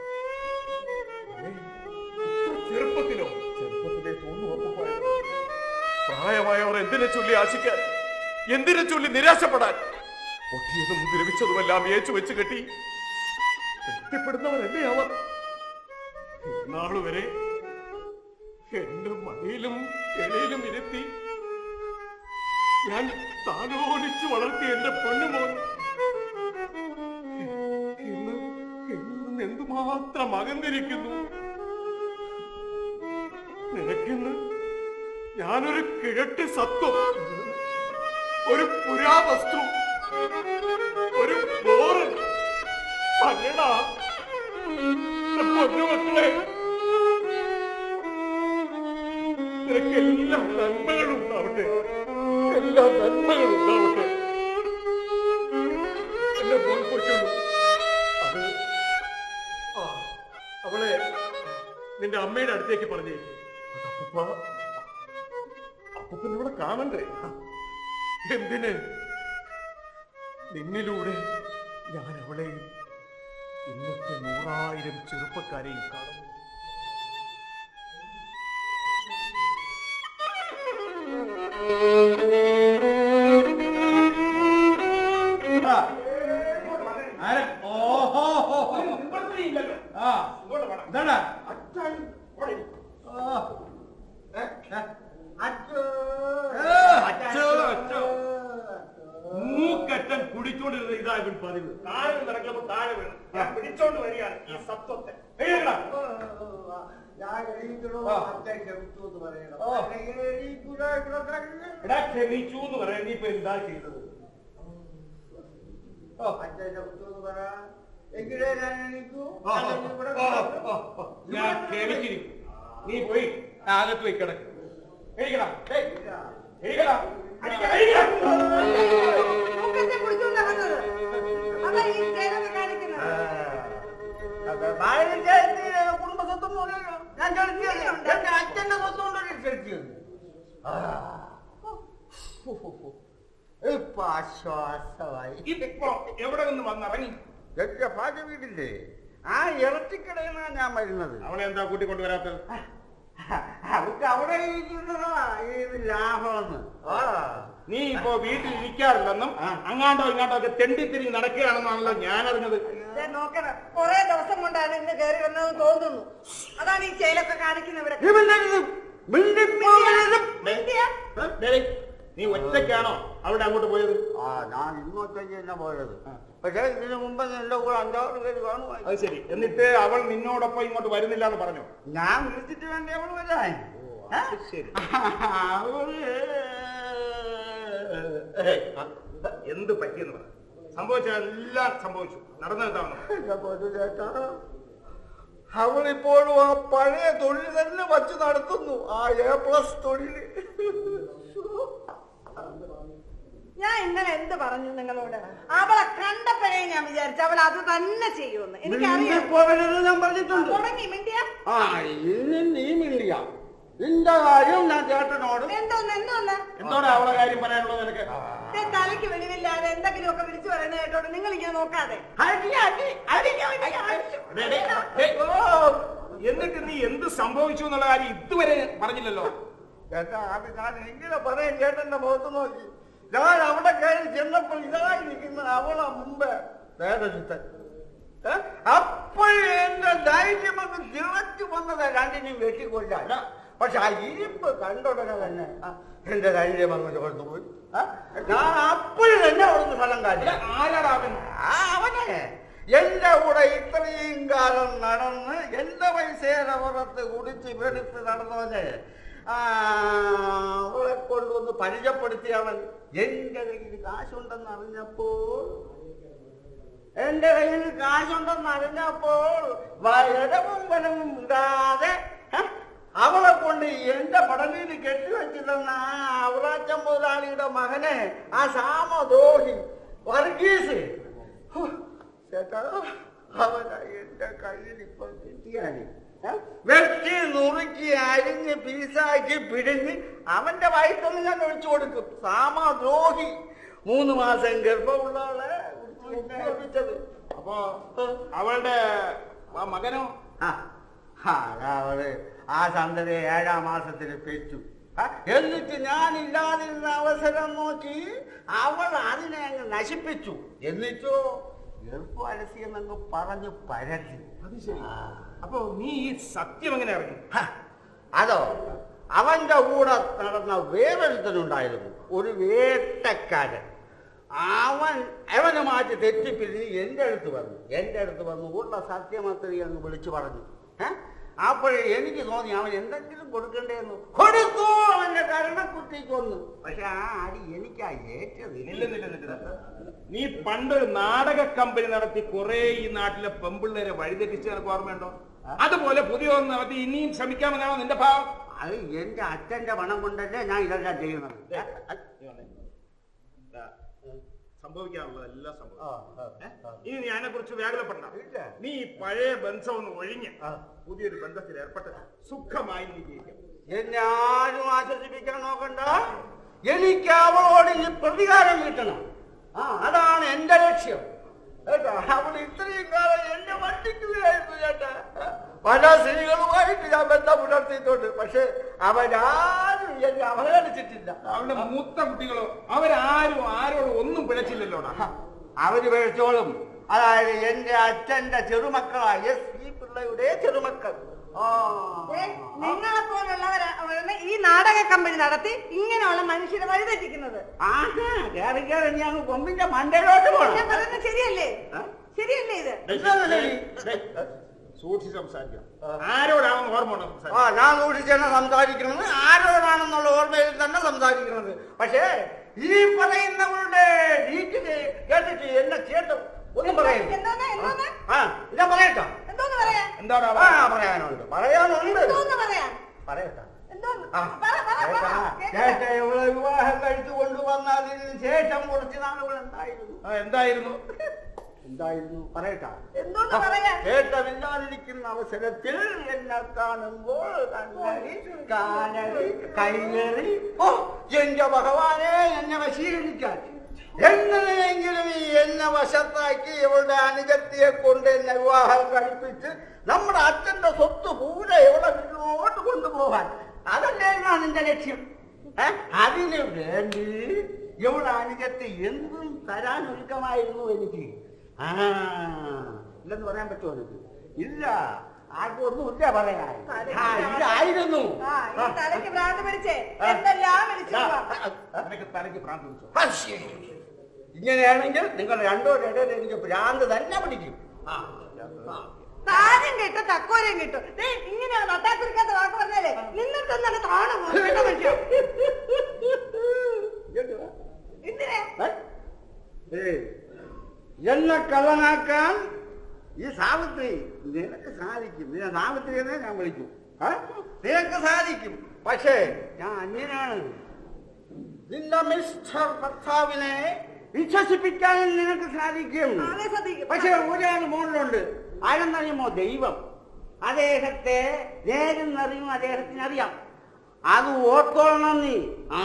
ചെറുപ്പത്തിലോ ചെറുപ്പത്തിലെ തോന്നുന്നു അപ്പൂപ്പ. പ്രായമായവർ എന്തിനെ ചൊല്ലി ആശിക്കാൻ എന്തിനെ ചൊല്ലി നിരാശപ്പെടാൻ പൊട്ടിയതും ദ്രവിച്ചതുമെല്ലാം ഏച്ചു വെച്ച് കെട്ടി തൃപ്തിപ്പെടുന്നവരല്ലേ അവർ ഇന്നാള് വരെ എന്റെ മടിയിലും എളിയിലും ഇരുത്തി ഞാൻ താലോലിച്ച് വളർത്തിയ എന്റെ പൊന്നുമോൻ ഇന്ന് എന്നിൽ നിന്ന് എന്തുമാത്രം അകന്നിരിക്കുന്നു നിനക്കിന്ന് ഞാനൊരു കിഴട്ട് സത്വം ഒരു പുരാവസ്തു ഒരു ബോറൻ അല്ലടാ എന്റെ പൊന്നുമക്കളെ നിനക്ക് എല്ലാ നന്മകളും ഉണ്ടാവട്ടെ എല്ലാ നന്മകളും ഉണ്ടാവട്ടെ എന്നെ പോയി പൊയ്ക്കുള്ളൂ അത് ആ അവളെ നിന്റെ അമ്മയുടെ അടുത്തേക്ക് പറഞ്ഞേ അപ്പ അപ്പൻ ഇവിടെ കാണണ്ടേ എന്തിന് നിന്നിലൂടെ ഞാൻ അവളെയും ഇന്നത്തെ നൂറായിരം ചെറുപ്പക്കാരെയും കാണുന്നു ഇല്ലല്ലോ. ഇങ്ങോട്ട് വേണം. അച്ഛൻ ഇവിടെ ഇരി. അച്ഛോ അച്ഛോ മൂക്കറ്റൻ കുടിച്ചോണ്ടിരുന്ന ഇതാ ഇവൻ പതിവ് താഴെ നിന്ന് ഇറങ്ങിയപ്പോ താഴെ വീണു ഞാൻ പിടിച്ചോണ്ട് വരികയാണ് ഈ സത്വത്തെ എഴുതടാ. ഞാൻ എണീക്കണോ അച്ഛൻ ക്ഷമിച്ചു എന്ന് പറയണം ഓ. അല്ലെങ്കിൽ എണീക്കൂല ഇവിടെ കിടന്ന്. എടാ ക്ഷമിച്ചു എന്ന് പറയാൻ നീ ഇപ്പൊ എന്താ ചെയ്തത് അച്ഛൻ ക്ഷമിച്ചു എന്ന് പറ എങ്കിലേ ഞാൻ എണീക്കൂ ആ, ആ, അല്ലെങ്കിൽ ഇവിടെ ആ, കിടന്ന്. ആ, ആ. ഞാൻ ക്ഷമിച്ചിരിക്കും നീ പോയി അകത്ത് പോയി കിടക്ക് എഴുതിക്കടാ. ഏയ്, എഴുതിക്കടാ. അടിക്ക, എഴുതിക്കടാ. മൂക്കത്തെ കുടിച്ചോണ്ടാ വന്നത് അതാ ഈ ചേരൊക്കെ കാണിക്കുന്നത് കുടുംബസ്വത്വം പോലെയല്ലോ. ഞാൻ ക്ഷണിച്ചതല്ലേ? എന്റെ അച്ഛന്റെ സ്വത്തം കൊണ്ടല്ലേ ക്ഷണിച്ചത്? ആ. ഇപ്പൊ ആശ്വാസമായി ഇപ്പൊ എവിടെ നിന്ന് വന്നിറങ്ങി എന്റെ ഭാര്യ വീട്ടില്ലേ ആ ഇറച്ചിക്കടയിൽ നിന്നാണ് ഞാൻ വരുന്നത് അവളെ എന്താ കൂട്ടിക്കൊണ്ടുവരാത്തത് അവർക്ക് അവിടെ ഇരിക്കുന്നതാ ഇത് ലാഭമെന്ന് ആ നീ ഇപ്പോ വീട്ടിൽ ഇരിക്കാറില്ലെന്നും അങ്ങാണ്ടോ ഇങ്ങാണ്ടോ ഒക്കെ തെണ്ടിത്തിരി നടക്കുകയാണെന്നാണല്ലോ ഞാൻ അറിഞ്ഞത് ദേ നോക്കണം കൊറേ ദിവസം കൊണ്ടാണ് ഇന്ന് കയറി വന്നതെന്ന് തോന്നുന്നു അതാണ് ഈ ചേലൊക്കെ കാണിക്കുന്നത് ഇവിടെ നീ മിണ്ടരുത്. മിണ്ടിപ്പോകരുത്. മിണ്ടിയാ? ഡേയ്, നീ ഒറ്റയ്ക്കാണോ അവിടെ അങ്ങോട്ട് പോയത് ആ ഞാൻ ഇങ്ങോട്ടേക്ക് തന്നെ പോയത് പക്ഷേ ഇതിനു മുമ്പ് എന്റെ കൂടെ അഞ്ചാറ് പേര് കാണുമായി അത് ശരി എന്നിട്ട് അവൾ നിന്നോടൊപ്പം ഇങ്ങോട്ട് വരുന്നില്ല എന്ന് പറഞ്ഞു ഞാൻ വിളിച്ചിട്ട് വേണ്ടി അവള് വരാൻ ഏ? ശരി അവള് ഏയ്, എന്ത് പറ്റിയെന്ന് പറ സംഭവിച്ചതെല്ലാം സംഭവിച്ചു നടന്നെന്താണ് എന്റെ പൊന്നു ചേട്ടാ അവളിപ്പോഴും ആ പഴയ തൊഴിൽ തന്നെ വച്ച് നടത്തുന്നു ആ എ പ്ലസ് തൊഴില് ഞാൻ ഇന്നലെ എന്ത് പറഞ്ഞു നിങ്ങളോട് അവളെ കണ്ടപ്പോഴേ ഞാൻ വിചാരിച്ചു അവൾ അത് തന്നെ ചെയ്യുമെന്ന് എനിക്കറിയാം പോകരുത് ഞാൻ പറഞ്ഞിട്ടുണ്ട് തുടങ്ങി മിണ്ടിയ ആ ഇനി നീ മിണ്ടിയ നിന്റെ കാര്യം ഞാൻ ചേട്ടനോട് എന്തോന്ന് എന്തോന്ന് എന്തോടാ അവളെ കാര്യം പറയാനുള്ളത് നിനക്ക് ദേ തലയ്ക്ക് വെളിവില്ലാതെ എന്തെങ്കിലും ഒക്കെ വിളിച്ചു പറയുന്ന കേട്ടോണ്ട് നിങ്ങൾ ഇങ്ങനെ നോക്കാതെ അടി, അടി, അടി, അടി, അടി. ഡേയ്, ഡേയ്, ഡേയ്, ഓ, എന്നിട്ട് നീ എന്ത് സംഭവിച്ചു എന്നുള്ള കാര്യം ഇതുവരെ പറഞ്ഞില്ലല്ലോ ചേട്ടാ അത് ഞാൻ എങ്ങനെ പറയാൻ ചേട്ടന്റെ മുഖത്ത് നോക്കി ഞാൻ അവിടെ കയറി ചെന്നപ്പോൾ ഇതായി നിൽക്കുന്ന അവളെ മുമ്പ് വേദനിത്തൻ അപ്പോഴേ എന്റെ ധൈര്യം ഒന്ന് തിളച്ചു വന്നത് രണ്ടിനെയും വെട്ടിക്കൊല്ലാൻ പക്ഷെ ആ ഇരിപ്പ് കണ്ടുടനെ തന്നെ ആ, എന്റെ ധൈര്യം അങ്ങ് ചോർന്നു പോയി ആ, ഞാൻ അപ്പോഴും തന്നെ അവിടുന്ന് സ്ഥലം കാട്ടി എടാ, ആരാടാ അവൻ ആ, അവനെ എന്റെ കൂടെ ഇത്രയും കാലം നടന്ന് എന്റെ പൈസയുടെ പുറത്ത് കുടിച്ച് വെടുത്ത് നടന്നവനെ ആ, അവളെ കൊണ്ടുവന്ന് പരിചയപ്പെടുത്തി അവൻ എന്റെ കയ്യിൽ കാശുണ്ടെന്ന് അറിഞ്ഞപ്പോൾ എന്റെ കയ്യിൽ കാശുണ്ടെന്ന് അറിഞ്ഞപ്പോൾ വരവും വരവും ഇടാതെ ഹ, അവളെ കൊണ്ട് എന്റെ പടലിൽ കെട്ടിവെച്ചില്ലെന്ന ആ അവളാച്ചൻ മുതലാളിയുടെ മകനെ ആ സാമദോഹി വർഗീസ് ഹോ, ചേട്ടാ അവനാ എന്റെ കയ്യിൽ ഇപ്പൊ കിട്ടിയാല് ഹ, വെട്ടി നുറുക്കി അരിഞ്ഞ് പീസാക്കി പിഴിഞ്ഞ് അവന്റെ വയറ്റൊന്ന് ഞാൻ ഒഴിച്ചു കൊടുക്കും സാമദ്രോഹി മൂന്ന് മാസം ഗർഭമുള്ളവളെ ഉപയോഗിച്ചത് അപ്പോ അവളുടെ ആ മകനോ ആ, ആ, അവള് ആ സന്തതി ഏഴാം മാസത്തിൽ പെറ്റു ആ, എന്നിട്ട് ഞാൻ ഇല്ലാതിരുന്ന അവസരം നോക്കി അവൾ അതിനെ അങ്ങ് നശിപ്പിച്ചു എന്നിട്ടോ ഗർഭം അലസിയെന്നങ്ങ് പറഞ്ഞു പരത്തി അത് ശരി ആ. അപ്പൊ നീ ഈ സത്യം എങ്ങനെ അറിഞ്ഞു ഹ, അതോ അവന്റെ കൂടെ നടന്ന വേറൊരുത്തനുണ്ടായിരുന്നു ഒരു വേട്ടക്കാരൻ അവൻ അവനുമായിട്ട് തെറ്റിപ്പിരിഞ്ഞ് എൻ്റെ അടുത്ത് വന്നു എൻ്റെ അടുത്ത് വന്നു ഉള്ള സത്യമത്രി അങ്ങ് വിളിച്ചു പറഞ്ഞു ഏ? അപ്പോഴേ എനിക്ക് തോന്നി അവൻ എന്തെങ്കിലും കൊടുക്കണ്ടേന്ന് കൊടുത്തു അവന്റെ കരണക്കുത്തി കൊന്നു പക്ഷെ ആ അടി എനിക്കാ ഏറ്റത് നില്ല, നില്ല, നില്ല, നില്ല. നീ പണ്ട് ഒരു നാടക കമ്പനി നടത്തി കുറെ ഈ നാട്ടിലെ പെമ്പിള്ളേരെ വഴിതെറ്റിച്ച് നിനക്ക് ഓർമ്മയുണ്ടോ അതുപോലെ പുതിയ ഒന്ന് നടത്തി ഇനിയും ശ്രമിക്കാമെന്നാണോ നിന്റെ ഭാവം അത് എന്റെ അച്ഛന്റെ പണം കൊണ്ടല്ലേ ഞാൻ ഇതെല്ലാം ചെയ്യുന്നത് നീ വന്നേ. ദാ, സംഭവിക്കാനുള്ളതെല്ലാം സംഭവിക്കും ഏ? ഇനി നീ അതിനെ കുറിച്ച് വ്യാകുലപ്പെടണം ഇല്ല. നീ ഈ പഴയ ബന്ധം ഒന്ന് ഒഴിഞ്ഞ് ആ. പുതിയൊരു ബന്ധത്തിൽ ഏർപ്പെട്ട് സുഖമായി നീ ജീവിക്കും എന്നെ ആരും ആശ്വസിപ്പിക്കാൻ നോക്കണ്ട എനിക്ക് അവളോട് ഇനി പ്രതികാരം കിട്ടണം ആ അതാണ് എന്റെ ലക്ഷ്യം കേട്ടോ അവൾ ഇത്രയും കാലം എന്നെ വണ്ടിക്കുകയായിരുന്നു ചേട്ടാ പല സ്ത്രീകളുമായിട്ട് ഞാൻ ബന്ധം പുലർത്തിയിട്ടുണ്ട് പക്ഷെ അവരാരും എന്നെ അവഹേളിച്ചിട്ടില്ല അവളുടെ മൂത്ത കുട്ടികളോ അവരാരും ആരോടും ഒന്നും പിഴച്ചില്ലല്ലോടാ അവര് പേഴ്ചോളും അതായത് എന്റെ അച്ഛന്റെ ചെറുമക്കളായ എസ് പി പിള്ളയുടെ ചെറുമക്കൾ ആ നിങ്ങളെ പോലുള്ളവരാണ് ഈ നാടക കമ്പനി നടത്തി ഇങ്ങനെയുള്ള മനുഷ്യരെ വഴിതെറ്റിക്കുന്നത് ആഹാ കേറി കേറി നീ അങ്ങ് കൊമ്പിന്റെ മണ്ടയിലോട്ട് ഞാൻ പോകണം പറയുന്നത് ശരിയല്ലേ ആ? ശരിയല്ലേ ഇത് എന്താണ് ശരി? സൂക്ഷിച്ച് സംസാരിക്കാം ആരോടാണെന്ന് ഓർമ്മ ഉണ്ടോ ആ സംസാരിക്കാം ഞാൻ സൂക്ഷിച്ചാണ് സംസാരിക്കുന്നത് ആരോടാണെന്നുള്ള ഓർമ്മയിൽ തന്നെ സംസാരിക്കുന്നത് പക്ഷേ ഈ പറയുന്നവരുടെ ഡീറ്റില് കേട്ടിട്ട് എന്നെ ചേട്ടൻ ഒന്നും പറയുന്നു എന്തോന്ന് എന്തോന്ന് ആ ഞാൻ പറയട്ടോ എന്തോന്ന് പറയാൻ എന്താടാ ആ പറയാനുണ്ട് പറയാനുണ്ട് എന്തോന്ന് പറയാൻ പറയട്ടോ എന്തോന്ന് ആ, പറ പറ പറ ചേട്ടാ, കേൾക്കാം. ചേട്ടാ ഇവളെ വിവാഹം കഴിച്ചു കൊണ്ടുവന്നതിന് ശേഷം കുറച്ച് നാളുകൾ എന്തായിരുന്നു ആ, എന്തായിരുന്നു എന്തായിരുന്നു പറയട്ടാ എന്തോന്ന് പറയാൻ കേട്ടമില്ലാതിരിക്കുന്ന അവസരത്തിൽ എന്നെ കാണുമ്പോൾ കണ്ണടി കാനടി കൈകറി ഓ എന്റെ ഭഗവാനെ എന്നെ വശീകരിക്കാൻ എങ്ങനെയെങ്കിലും ഈ എന്നെ വശത്താക്കി ഇവളുടെ അനുജത്തിയെ കൊണ്ട് എന്നെ വിവാഹം കഴിപ്പിച്ച് നമ്മുടെ അച്ഛന്റെ സ്വത്ത് പൂര ഇവളെ മുന്നോട്ട് കൊണ്ടുപോകാൻ അതല്ലേ ഞാൻ എന്റെ ലക്ഷ്യം ഏ? അതിന് വേണ്ടി ഇവളുടെ അനുജത്തെ എന്തും തരാൻ ഒരുക്കമായിരുന്നു എനിക്ക് ആ ഇല്ലെന്ന് പറയാൻ പറ്റുമോ എനിക്ക് ഇല്ല ആർക്കും ഒന്നുമില്ല പറയാൻ ആ ഇതായിരുന്നു ആ ഈ തലയ്ക്ക് ഭ്രാന്ത് പിടിച്ചേ എന്തെല്ലാം വിളിച്ചു നിനക്ക് തലയ്ക്ക് ഭ്രാന്ത് പിടിച്ചോ ഹശ്ശേ. ഇങ്ങനെയാണെങ്കിൽ നിങ്ങൾ രണ്ടോടെ ഇടയിൽ എനിക്ക് ഭ്രാന്ത് തന്നെ പിടിക്കും ആ. ആ. താരം കിട്ടും തക്കോരം കിട്ടും ദേ, ഇങ്ങനെയാണ് നട്ടാത്തിരിക്കാത്ത വാക്ക് പറഞ്ഞാലേ നിന്നിട്ടൊന്നും താണു പോകും കേട്ടോ മനുഷ്യ ഇങ്ങോട്ട് വാ. എന്തിനാ ഏ? ഏയ്, എന്നെ കള്ളനാക്കാൻ ഈ സാവിത്രി നിനക്ക് സാധിക്കും നിന്നെ സാവിത്രി എന്നേ ഞാൻ വിളിക്കും ഏ? നിനക്ക് സാധിക്കും പക്ഷേ ഞാൻ അന്യനാണ് നിന്റെ മിസ്റ്റർ ഭർത്താവിനെ വിശ്വസിപ്പിക്കാൻ നിനക്ക് സാധിക്കും ആളെ ശ്രദ്ധിക്കും പക്ഷെ ഒരാൾ മുകളിലുണ്ട് ആരെന്നറിയുമോ ദൈവം അദ്ദേഹത്തെ നേരും അറിയും അദ്ദേഹത്തിന് അറിയാം അത് ഓർത്തോളണം നീ ആ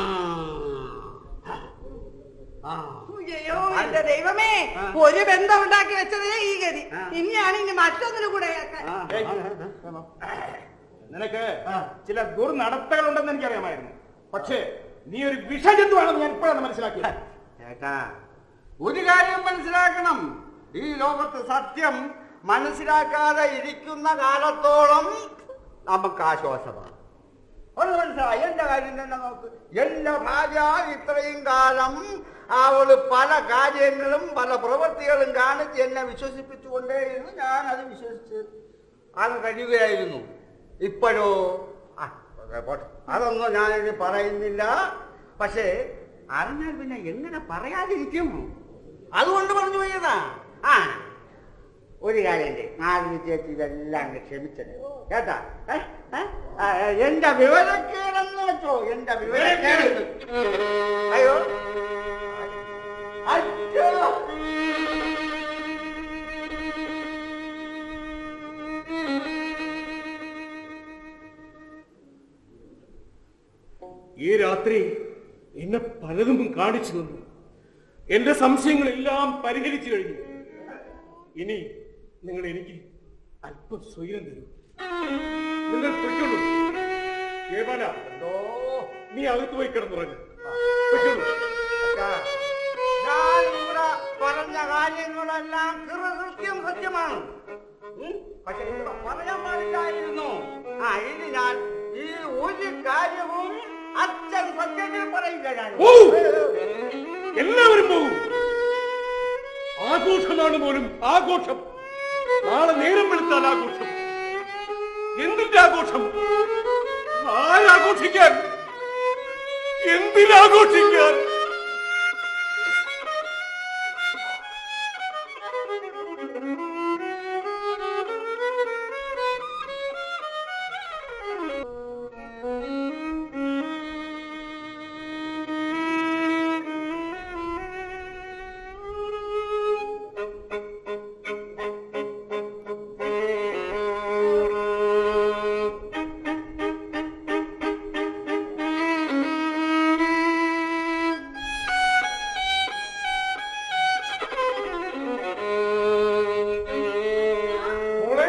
ആ അയ്യോ എന്റെ ദൈവമേ ആ. ഒരു ബന്ധം ഉണ്ടാക്കി വെച്ചതേ ഈ ഗതി ആ. ഇനിയാണ് ഇനി മറ്റൊന്നിനും കൂടെ കേൾക്കാൻ. ആ, ഏയ്. ആ, നിനക്ക് ആ. ചില ദുർനടത്തകളുണ്ടെന്ന് എനിക്കറിയാമായിരുന്നു പക്ഷേ നീ ഒരു വിഷജന്തുവാണെന്ന് ഞാൻ ഇപ്പോഴാണ് മനസ്സിലാക്കിയത് ചേട്ടാ ഒരു കാര്യം മനസ്സിലാക്കണം ഈ ലോകത്ത് സത്യം മനസ്സിലാക്കാതെ ഇരിക്കുന്ന കാലത്തോളം നമുക്ക് ആശ്വാസമാണ് ഒന്ന് മനസ്സിലായി എന്റെ കാര്യം തന്നെ നോക്ക് എന്റെ ഭാര്യ ഇത്രയും കാലം അവള് പല കാര്യങ്ങളും പല പ്രവൃത്തികളും കാണിച്ച് എന്നെ വിശ്വസിപ്പിച്ചുകൊണ്ടേയിരുന്നു ഞാൻ അത് വിശ്വസിച്ച് അത് കഴിയുകയായിരുന്നു ഇപ്പോഴോ ആ, പോട്ടെ. അതൊന്നും ഞാനിനി പറയുന്നില്ല പക്ഷേ അറിഞ്ഞാൽ പിന്നെ എങ്ങനെ പറയാതിരിക്കും അതുകൊണ്ട് പറഞ്ഞു പോയതാ ആ ഒരു കാര്യണ്ട് നാല് ചേച്ചി ഇതെല്ലാം അങ്ങ് ക്ഷമിച്ചത് കേട്ടാ ഏ? ഏ? ആ, ഏ, എന്റെ വിവരക്കേടെന്ന് വെച്ചോ എന്റെ വിവരക്കേട് അയ്യോ അച്ഛോ ഈ രാത്രി എന്നെ പലതും കാണിച്ചു തന്നു എന്റെ സംശയങ്ങളെല്ലാം പരിഹരിച്ചു കഴിഞ്ഞു ഇനി നിങ്ങൾ എനിക്ക് അല്പം സ്വൈരം തരൂ നിങ്ങൾ പൊയ്ക്കൊള്ളൂ കേവല നീ അകത്ത് പോയി കിടന്നുറങ്ങ് പൊയ്ക്കൊള്ളൂ അച്ഛാ, ഞാൻ ഇവിടെ പറഞ്ഞ കാര്യങ്ങളെല്ലാം കൃത്യം സത്യമാണ് ഉം, പക്ഷെ ഇത് പറയാൻ പാടില്ലായിരുന്നു ആ ഇത് ഞാൻ ഈ ഒരു കാര്യവും അച്ഛൻ സത്യത്തിൽ പറയില്ല ഞാൻ ഓ! എല്ലാവരും പോകും ആഘോഷമാണ് പോലും ആഘോഷം നാളെ നേരം വെളുത്താൽ ആഘോഷം എന്തിന്റെ ആഘോഷം ആരാഘോഷിക്കാൻ എന്തിനാഘോഷിക്കാൻ മോളെ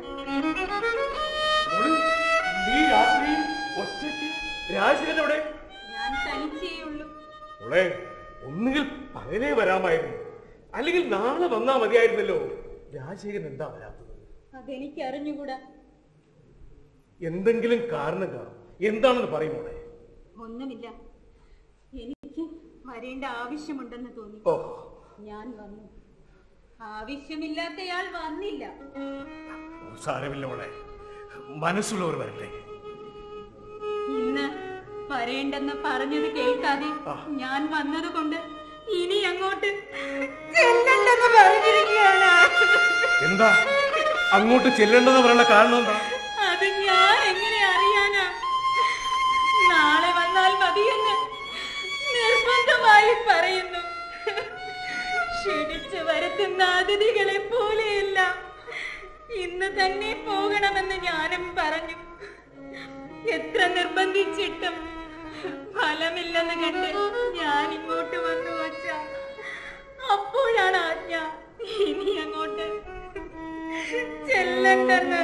മോളെ, നീ രാത്രി ഒറ്റയ്ക്ക് രാജശേഖരൻ എവിടെ ഞാൻ തനിച്ചേ ഉള്ളൂ മോളെ ഒന്നുകിൽ പകലേ വരാമായിരുന്നു അല്ലെങ്കിൽ നാളെ വന്നാ മതിയായിരുന്നല്ലോ രാജശേഖരൻ എന്താ വരാത്തത് അതെനിക്ക് അറിഞ്ഞുകൂടാ എന്തെങ്കിലും കാരണം കാണും എന്താണെന്ന് പറയും മോളെ ഒന്നുമില്ല എനിക്ക് വരേണ്ട ആവശ്യമുണ്ടെന്ന് തോന്നി ഓ ഞാൻ വന്നു ആവശ്യമില്ലാത്തയാൾ വന്നില്ല സാരമില്ല മോളെ മനസ്സുള്ളവർ വരട്ടെ ഇന്ന് വരേണ്ടെന്ന് പറഞ്ഞത് കേൾക്കാതെ ആ. ഞാൻ വന്നത് കൊണ്ട് ഇനി അങ്ങോട്ട് ചെല്ലണ്ടെന്ന് പറഞ്ഞിരിക്കുകയാണ് എന്താ അങ്ങോട്ട് ചെല്ലേണ്ടെന്ന് പറയാനുള്ള കാരണം എന്താ അത് ഞാൻ എങ്ങനെ അറിയാനാ നാളെ വന്നാൽ മതിയെന്ന് നിർബന്ധമായി പറയുന്നു ക്ഷണിച്ചു വരുത്തുന്ന അതിഥികളെ പോലെയല്ല ഇന്ന് തന്നെ പോകണമെന്ന് ഞാനും പറഞ്ഞു എത്ര നിർബന്ധിച്ചിട്ടും ഫലമില്ലെന്ന് കണ്ട് ഞാൻ ഇങ്ങോട്ട് വന്നു വച്ച അപ്പോഴാണ് ആജ്ഞ ഇനി അങ്ങോട്ട് ചെല്ലണ്ടെന്ന്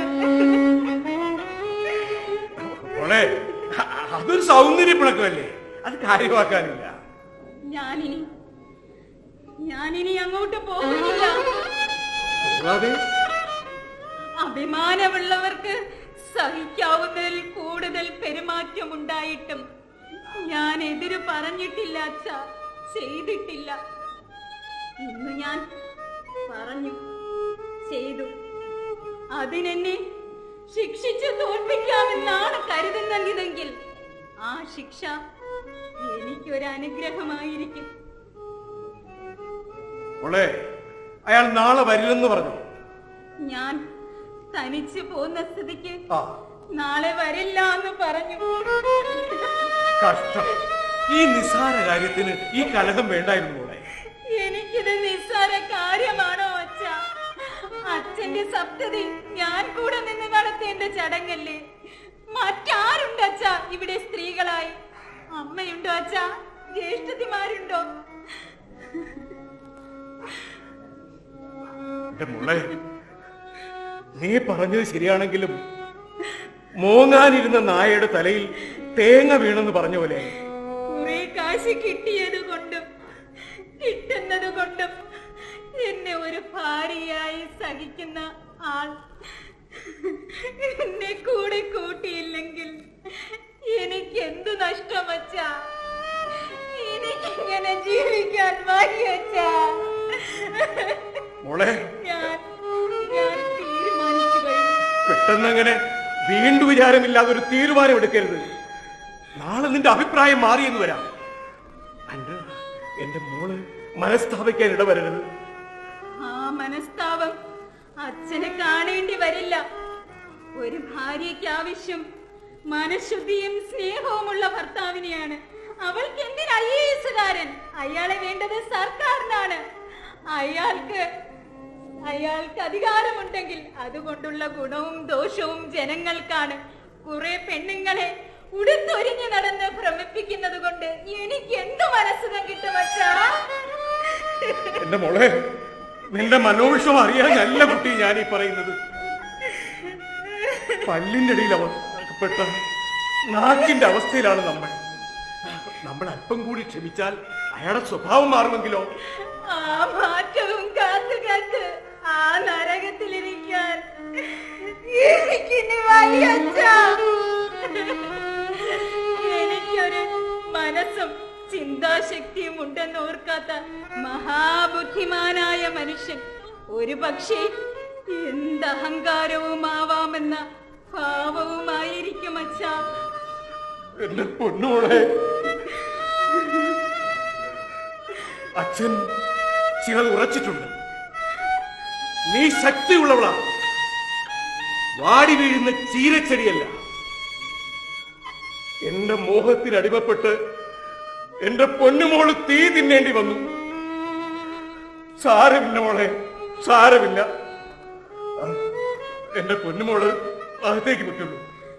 മോളെ അ- അതൊരു സൗന്ദര്യ പിണക്കമല്ലേ അത് കാര്യമാക്കാനില്ല ഞാനിനി ഞാനിനി അങ്ങോട്ട് പോകുന്നില്ല കൂടാതെ അഭിമാനമുള്ളവർക്ക് സഹിക്കാവുന്നതിൽ കൂടുതൽ പെരുമാറ്റമുണ്ടായിട്ടും ഞാൻ എതിര് പറഞ്ഞിട്ടില്ല അച്ഛ ചെയ്തിട്ടില്ല ഇന്ന് ഞാൻ പറഞ്ഞു ചെയ്തു അതിനെന്നെ ശിക്ഷിച്ചു തോൽപ്പിക്കാമെന്നാണ് കരുതുന്നതെങ്കിൽ ആ ശിക്ഷ എനിക്കൊരു അനുഗ്രഹമായിരിക്കും മോളെ അയാൾ നാളെ വരില്ലെന്ന് പറഞ്ഞു ഞാൻ തനിച്ച് പോകുന്ന സ്ഥിതിക്ക് ആ നാളെ വരില്ല എന്ന് പറഞ്ഞു കഷ്ടം ഈ നിസ്സാര കാര്യത്തിന് ഈ കലഹം വേണ്ടായിരുന്നു മോളെ എനിക്കിത് നിസ്സാര കാര്യമാണോ അച്ഛ അച്ഛന്റെ സപ്തതി ഞാൻ കൂടെ നിന്ന് നടത്തേണ്ട ചടങ്ങല്ലേ മറ്റാരുണ്ട് അച്ഛ ഇവിടെ സ്ത്രീകളായി അമ്മയുണ്ടോ അച്ഛ ജ്യേഷ്ഠത്തിമാരുണ്ടോ എന്റെ മോളെ നീ പറഞ്ഞത് ശരിയാണെങ്കിലും മോങ്ങാനിരുന്ന നായയുടെ തലയിൽ തേങ്ങ വീണെന്ന് പറഞ്ഞ പോലെ കുറെ കാശ് കിട്ടിയത് കൊണ്ടും കിട്ടുന്നത് കൊണ്ടും എന്നെ ഒരു ഭാര്യയായി സഹിക്കുന്ന ആൾ എന്നെ കൂടെ കൂട്ടിയില്ലെങ്കിൽ എനിക്ക് എന്ത് നഷ്ടം വച്ചാ എനിക്കിങ്ങനെ ജീവിക്കാൻ വയ്യച്ചാ മോളെ ഞാൻ ഞാൻ തീരുമാനിച്ചു കഴിഞ്ഞു പെട്ടെന്നങ്ങനെ വീണ്ടും വിചാരമില്ലാതെ ഒരു തീരുമാനം എടുക്കരുത് നാളെ നിന്റെ അഭിപ്രായം മാറിയെന്ന് വരാം അന്റെ എന്റെ മോള് മനസ്താപിക്കാൻ ഇടവരരുത് ആ മനസ്താപം അച്ഛനെ കാണേണ്ടി വരില്ല ഒരു ഭാര്യയ്ക്ക് ആവശ്യം മനഃശുദ്ധിയും സ്നേഹവുമുള്ള ഭർത്താവിനെയാണ് അവൾക്ക് എന്തിന് ഐ എ എസുകാരൻ അയാളെ വേണ്ടത് സർക്കാരിനാണ് അയാൾക്ക് അയാൾക്ക് അധികാരമുണ്ടെങ്കിൽ അതുകൊണ്ടുള്ള ഗുണവും ദോഷവും ജനങ്ങൾക്കാണ് കുറെ പെണ്ണുങ്ങളെ ഉടുത്തൊരിഞ്ഞു നടന്ന് ഭ്രമിപ്പിക്കുന്നത് കൊണ്ട് എനിക്ക് എന്ത് മനസ്സുഖം കിട്ടും അച്ഛാ എന്റെ മോളെ നിന്റെ മനോവിഷം അറിയാനല്ല കുട്ടി ഞാൻ ഈ പറയുന്നത് പല്ലിന്റെ ഇടയിൽ അവപ്പെട്ട നാക്കിന്റെ അവസ്ഥയിലാണ് നമ്മൾ നമ്മൾ അല്പം കൂടി ക്ഷമിച്ചാൽ അയാളുടെ സ്വഭാവം മാറുമെങ്കിലോ ആ മാറ്റവും കാത്തു കാത്ത് ആ നരകത്തിലിരിക്കാൻ എനിക്കിനി വയ്യ അച്ഛാ. എനിക്കൊരു മനസ്സും ചിന്താശക്തിയും ഉണ്ടെന്ന് ഓർക്കാത്ത മഹാബുദ്ധിമാനായ മനുഷ്യൻ ഒരു പക്ഷേ എന്ത് അഹങ്കാരവുമാവാമെന്ന ഭാവവുമായിരിക്കും അച്ഛാ എന്റെ പൊന്നോളെ അച്ഛൻ ചിലത് ഉറച്ചിട്ടുണ്ട് നീ ശക്തിയുള്ളവളാണ് വാടി വീഴുന്ന ചീരച്ചെടിയല്ല എന്റെ മോഹത്തിന് അടിമപ്പെട്ട് എന്റെ പൊന്നുമോള് തീ തിന്നേണ്ടി വന്നു സാരമില്ല മോളെ സാരമില്ല ആ, എന്റെ പൊന്നുമോള് അകത്തേക്ക് വെക്കുള്ളൂ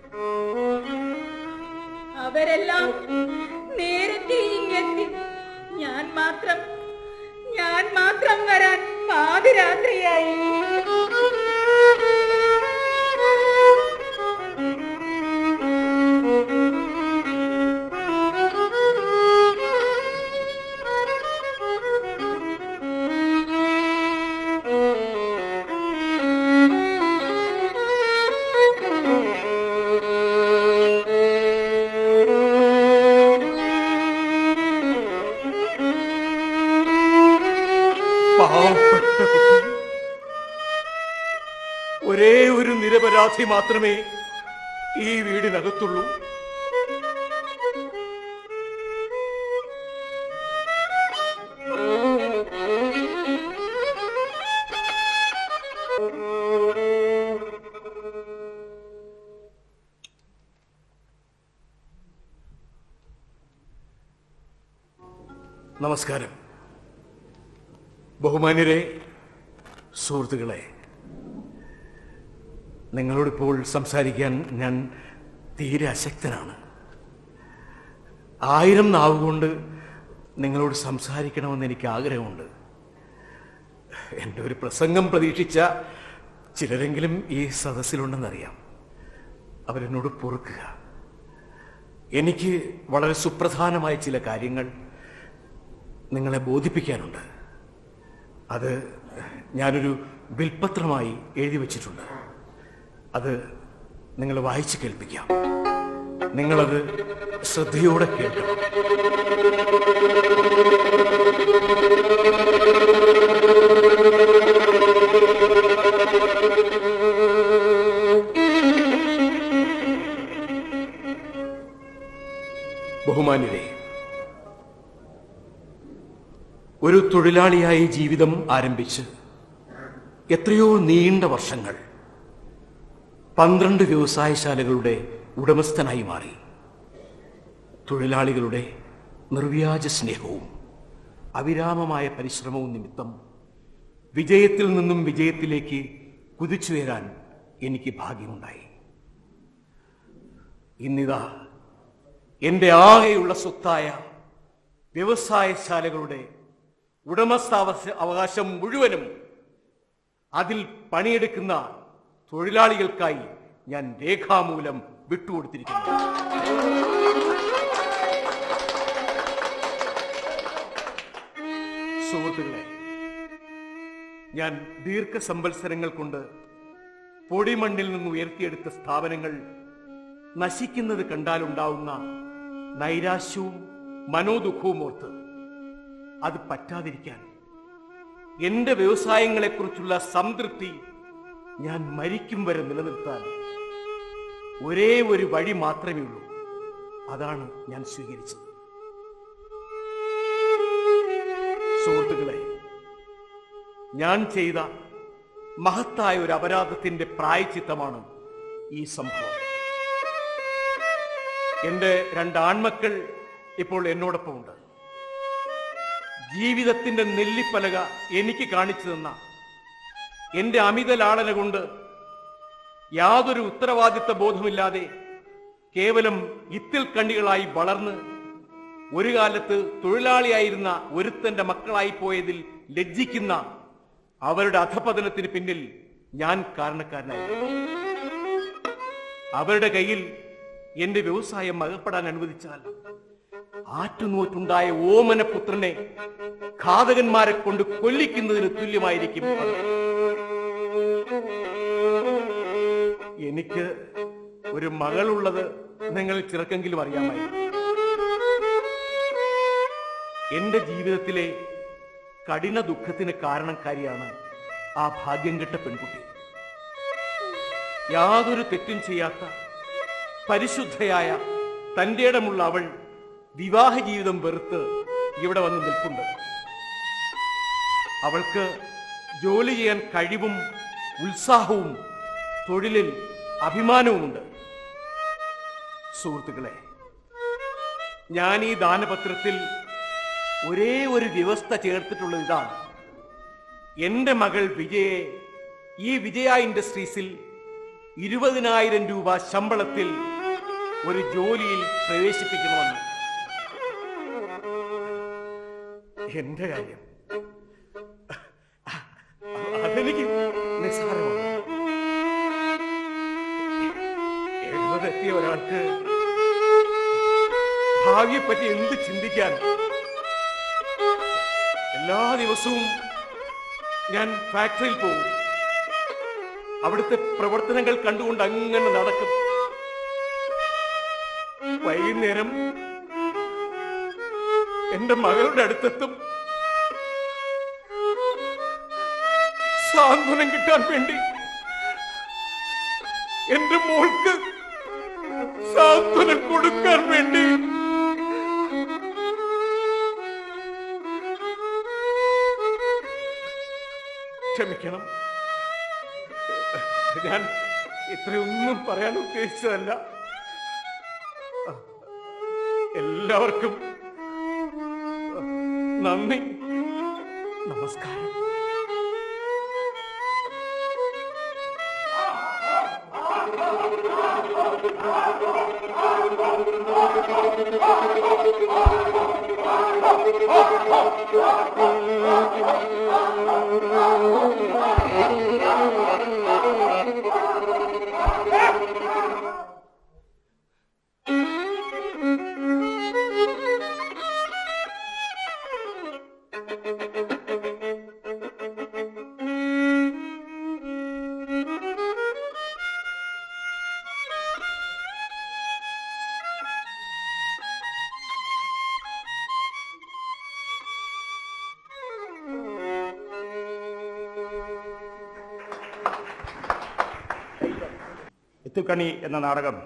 അവരെല്ലാം നേരത്തെ ഇങ്ങെത്തി ഞാൻ മാത്രം ഞാൻ മാത്രം വരാൻ പാതിരാത്രിയായി പാവപ്പെട്ട കുട്ടി ഒരേ ഒരു നിരപരാധി മാത്രമേ ഈ വീടിനകത്തുള്ളൂ നമസ്കാരം ബഹുമാന്യരെ സുഹൃത്തുക്കളെ നിങ്ങളോടിപ്പോൾ സംസാരിക്കാൻ ഞാൻ തീരെ അശക്തനാണ് ആയിരം നാവ് കൊണ്ട് നിങ്ങളോട് സംസാരിക്കണമെന്ന് എനിക്ക് ആഗ്രഹമുണ്ട് എൻ്റെ ഒരു പ്രസംഗം പ്രതീക്ഷിച്ച ചിലരെങ്കിലും ഈ സദസ്സിലുണ്ടെന്നറിയാം അവരെന്നോട് പൊറുക്കുക എനിക്ക് വളരെ സുപ്രധാനമായ ചില കാര്യങ്ങൾ നിങ്ങളെ ബോധിപ്പിക്കാനുണ്ട് അത് ഞാനൊരു വിൽപ്പത്രമായി എഴുതി വച്ചിട്ടുണ്ട് അത് നിങ്ങൾ വായിച്ചു കേൾപ്പിക്കാം നിങ്ങളത് ശ്രദ്ധയോടെ കേൾക്കണം ബഹുമാന്യരെ ഒരു തൊഴിലാളിയായി ജീവിതം ആരംഭിച്ച് എത്രയോ നീണ്ട വർഷങ്ങൾ പന്ത്രണ്ട് വ്യവസായശാലകളുടെ ഉടമസ്ഥനായി മാറി തൊഴിലാളികളുടെ നിർവ്യാജ സ്നേഹവും അവിരാമമായ പരിശ്രമവും നിമിത്തം വിജയത്തിൽ നിന്നും വിജയത്തിലേക്ക് കുതിച്ചുയരാൻ എനിക്ക് ഭാഗ്യമുണ്ടായി ഇന്നിതാ എന്റെ ആകെയുള്ള സ്വത്തായ വ്യവസായശാലകളുടെ ഉടമസ്ഥാവസ അവകാശം മുഴുവനും അതിൽ പണിയെടുക്കുന്ന തൊഴിലാളികൾക്കായി ഞാൻ രേഖാമൂലം വിട്ടുകൊടുത്തിരിക്കുന്നു സുഹൃത്തുക്കളെ ഞാൻ ദീർഘസംവത്സരങ്ങൾ കൊണ്ട് പൊടിമണ്ണിൽ നിന്ന് ഉയർത്തിയെടുത്ത സ്ഥാപനങ്ങൾ നശിക്കുന്നത് കണ്ടാലുണ്ടാവുന്ന നൈരാശ്യവും മനോദുഃഖവും ഓർത്ത് അത് പറ്റാതിരിക്കാൻ എന്റെ വ്യവസായങ്ങളെക്കുറിച്ചുള്ള സംതൃപ്തി ഞാൻ മരിക്കും വരെ നിലനിർത്താൻ ഒരേ ഒരു വഴി മാത്രമേ ഉള്ളൂ അതാണ് ഞാൻ സ്വീകരിച്ചത് സുഹൃത്തുക്കളെ ഞാൻ ചെയ്ത മഹത്തായ ഒരു അപരാധത്തിന്റെ പ്രായച്ചിത്തമാണ് ഈ സംഭവം എന്റെ രണ്ട് ആൺമക്കൾ ഇപ്പോൾ എന്നോടൊപ്പമുണ്ട് ജീവിതത്തിന്റെ നെല്ലിപ്പലക എനിക്ക് കാണിച്ചു തന്ന എന്റെ അമിത ലാളന കൊണ്ട് യാതൊരു ഉത്തരവാദിത്ത ബോധമില്ലാതെ കേവലം ഇത്തിൽ കണ്ണികളായി വളർന്ന് ഒരു കാലത്ത് തൊഴിലാളിയായിരുന്ന ഒരുത്തന്റെ മക്കളായി പോയതിൽ ലജ്ജിക്കുന്ന അവരുടെ അധപതനത്തിന് പിന്നിൽ ഞാൻ കാരണക്കാരനായി അവരുടെ കയ്യിൽ എന്റെ വ്യവസായം അകപ്പെടാൻ അനുവദിച്ചാൽ ആറ്റുനോറ്റുണ്ടായ ഓമന പുത്രനെ ഘാതകന്മാരെ കൊണ്ട് കൊല്ലിക്കുന്നതിന് തുല്യമായിരിക്കും അത് എനിക്ക് ഒരു മകളുള്ളത് നിങ്ങൾ ചിറക്കെങ്കിലും അറിയാമായിരുന്നു എന്റെ ജീവിതത്തിലെ കഠിന ദുഃഖത്തിന് കാരണക്കാരിയാണ് ആ ഭാഗ്യം കെട്ട പെൺകുട്ടി യാതൊരു തെറ്റും ചെയ്യാത്ത പരിശുദ്ധയായ തന്റെ ഇടമുള്ള അവൾ വിവാഹ ജീവിതം വെറുത്ത് ഇവിടെ വന്ന് നിൽപ്പുണ്ട് അവൾക്ക് ജോലി ചെയ്യാൻ കഴിവും ഉത്സാഹവും തൊഴിലിൽ അഭിമാനവുമുണ്ട് സുഹൃത്തുക്കളെ ഞാൻ ഈ ദാനപത്രത്തിൽ ഒരേ ഒരു വ്യവസ്ഥ ചേർത്തിട്ടുള്ളത് ഇതാണ് എന്റെ മകൾ വിജയെ ഈ വിജയ ഇൻഡസ്ട്രീസിൽ ഇരുപതിനായിരം രൂപ ശമ്പളത്തിൽ ഒരു ജോലിയിൽ പ്രവേശിപ്പിക്കണമെന്ന് എന്റെ കാര്യം അതെനിക്ക് നിസ്സാരമാണ് എഴുപതെത്തിയ ഒരാൾക്ക് ഭാവിയെപ്പറ്റി എന്ത് ചിന്തിക്കാൻ എല്ലാ ദിവസവും ഞാൻ ഫാക്ടറിയിൽ പോകും അവിടുത്തെ പ്രവർത്തനങ്ങൾ കണ്ടുകൊണ്ട് അങ്ങനെ നടക്കും വൈകുന്നേരം എന്റെ മകളുടെ അടുത്തെത്തും സാന്ത്വനം കിട്ടാൻ വേണ്ടി എന്റെ മോൾക്ക് സാന്ത്വനം കൊടുക്കാൻ വേണ്ടി ക്ഷമിക്കണം ഞാൻ ഇത്രയൊന്നും പറയാൻ ഉദ്ദേശിച്ചതല്ല എല്ലാവർക്കും നന്ദി നമസ്കാരം എത്തുക്കണി എന്ന നാടകം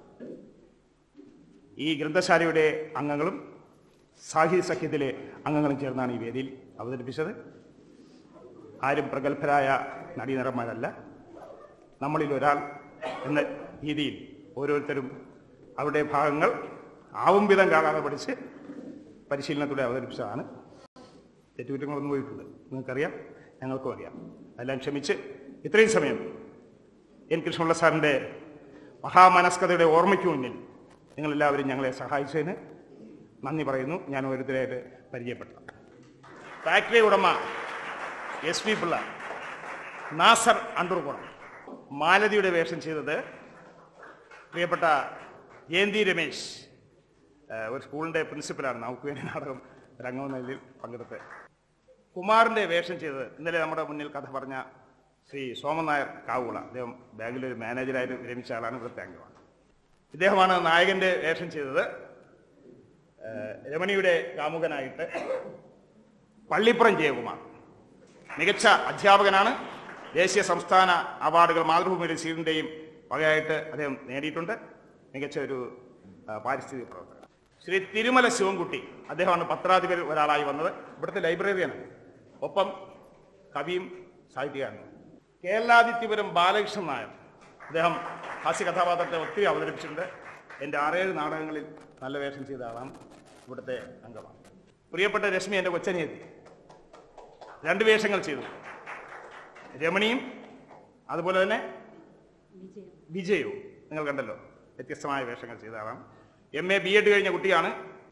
ഈ ഗ്രന്ഥശാലയുടെ അംഗങ്ങളും സാഹിത്യ സഖ്യത്തിലെ അംഗങ്ങളും ചേർന്നാണ് ഈ വേദിയിൽ അവതരിപ്പിച്ചത് ആരും പ്രഗത്ഭരായ നടീനടന്മാരല്ല നമ്മളിൽ ഒരാൾ എന്ന രീതിയിൽ ഓരോരുത്തരും അവരുടെ ഭാഗങ്ങൾ ആവും വിധം കാണാതെ പഠിച്ച് പരിശീലനത്തോടെ അവതരിപ്പിച്ചതാണ് തെറ്റുകുറ്റങ്ങളൊന്നും പോയിട്ടുണ്ട് നിങ്ങൾക്കറിയാം ഞങ്ങൾക്കും അറിയാം അതെല്ലാം ക്ഷമിച്ച് ഇത്രയും സമയം എൻ കൃഷ്ണപിള്ള സാറിൻ്റെ മഹാമനസ്കതയുടെ ഓർമ്മയ്ക്ക് മുന്നിൽ നിങ്ങളെല്ലാവരും ഞങ്ങളെ സഹായിച്ചതിന് നന്ദി പറയുന്നു ഞാൻ ഓരോരുത്തരായിട്ട് പരിചയപ്പെട്ടു ഫാക്ടറി ഉടമ എസ് വി പിള്ള നാസർ അണ്ടൂർകുളം മാലതിയുടെ വേഷം ചെയ്തത് പ്രിയപ്പെട്ട ജയന്തി രമേശ് ഏഹ് ഒരു സ്കൂളിൻ്റെ പ്രിൻസിപ്പലാണ് നമുക്ക് വേണ്ടി നാടകം രംഗമെന്നതിൽ പങ്കെടുത്ത് കുമാറിൻ്റെ വേഷം ചെയ്തത് ഇന്നലെ നമ്മുടെ മുന്നിൽ കഥ പറഞ്ഞ ശ്രീ സോമൻ നായർ കാവുള അദ്ദേഹം ബാങ്കിലൊരു ഒരു മാനേജറായിട്ട് വിരമിച്ച ആളാണ് ഇവിടുത്തെ അംഗമാണ് ഇദ്ദേഹമാണ് നായകന്റെ വേഷം ചെയ്തത് ഏഹ് രമണിയുടെ കാമുകനായിട്ട് പള്ളിപ്പുറം ജയകുമാർ മികച്ച അധ്യാപകനാണ് ദേശീയ സംസ്ഥാന അവാർഡുകൾ മാതൃഭൂമിയുടെ സീഡിന്റെയും വകയായിട്ട് അദ്ദേഹം നേടിയിട്ടുണ്ട് മികച്ച ഒരു ആ, പാരിസ്ഥിതിക പ്രവർത്തകൻ ശ്രീ തിരുമല ശിവൻകുട്ടി അദ്ദേഹമാണ് പത്രാധിപരിൽ ഒരാളായി വന്നത് ഇവിടുത്തെ ലൈബ്രറിയാണ് ഒപ്പം കവിയും സാഹിത്യകാരനും കേരളാദിത്യപുരം ബാലകൃഷ്ണൻ നായർ അദ്ദേഹം ഹാസ്യ കഥാപാത്രത്തെ ഒത്തിരി അവതരിപ്പിച്ചിട്ടുണ്ട് എൻ്റെ ആറേഴ് നാടകങ്ങളിൽ നല്ല വേഷം ചെയ്ത ആളാണ് ഇവിടുത്തെ അംഗമാണ് പ്രിയപ്പെട്ട രശ്മി എൻ്റെ കൊച്ചനിയെത്തി രണ്ട് വേഷങ്ങൾ ചെയ്തു രമണിയും അതുപോലെ തന്നെ വിജയവും നിങ്ങൾ കണ്ടല്ലോ വ്യത്യസ്തമായ വേഷങ്ങൾ ചെയ്ത ആളാണ് എം എ ബി എഡ് കഴിഞ്ഞ കുട്ടിയാണ്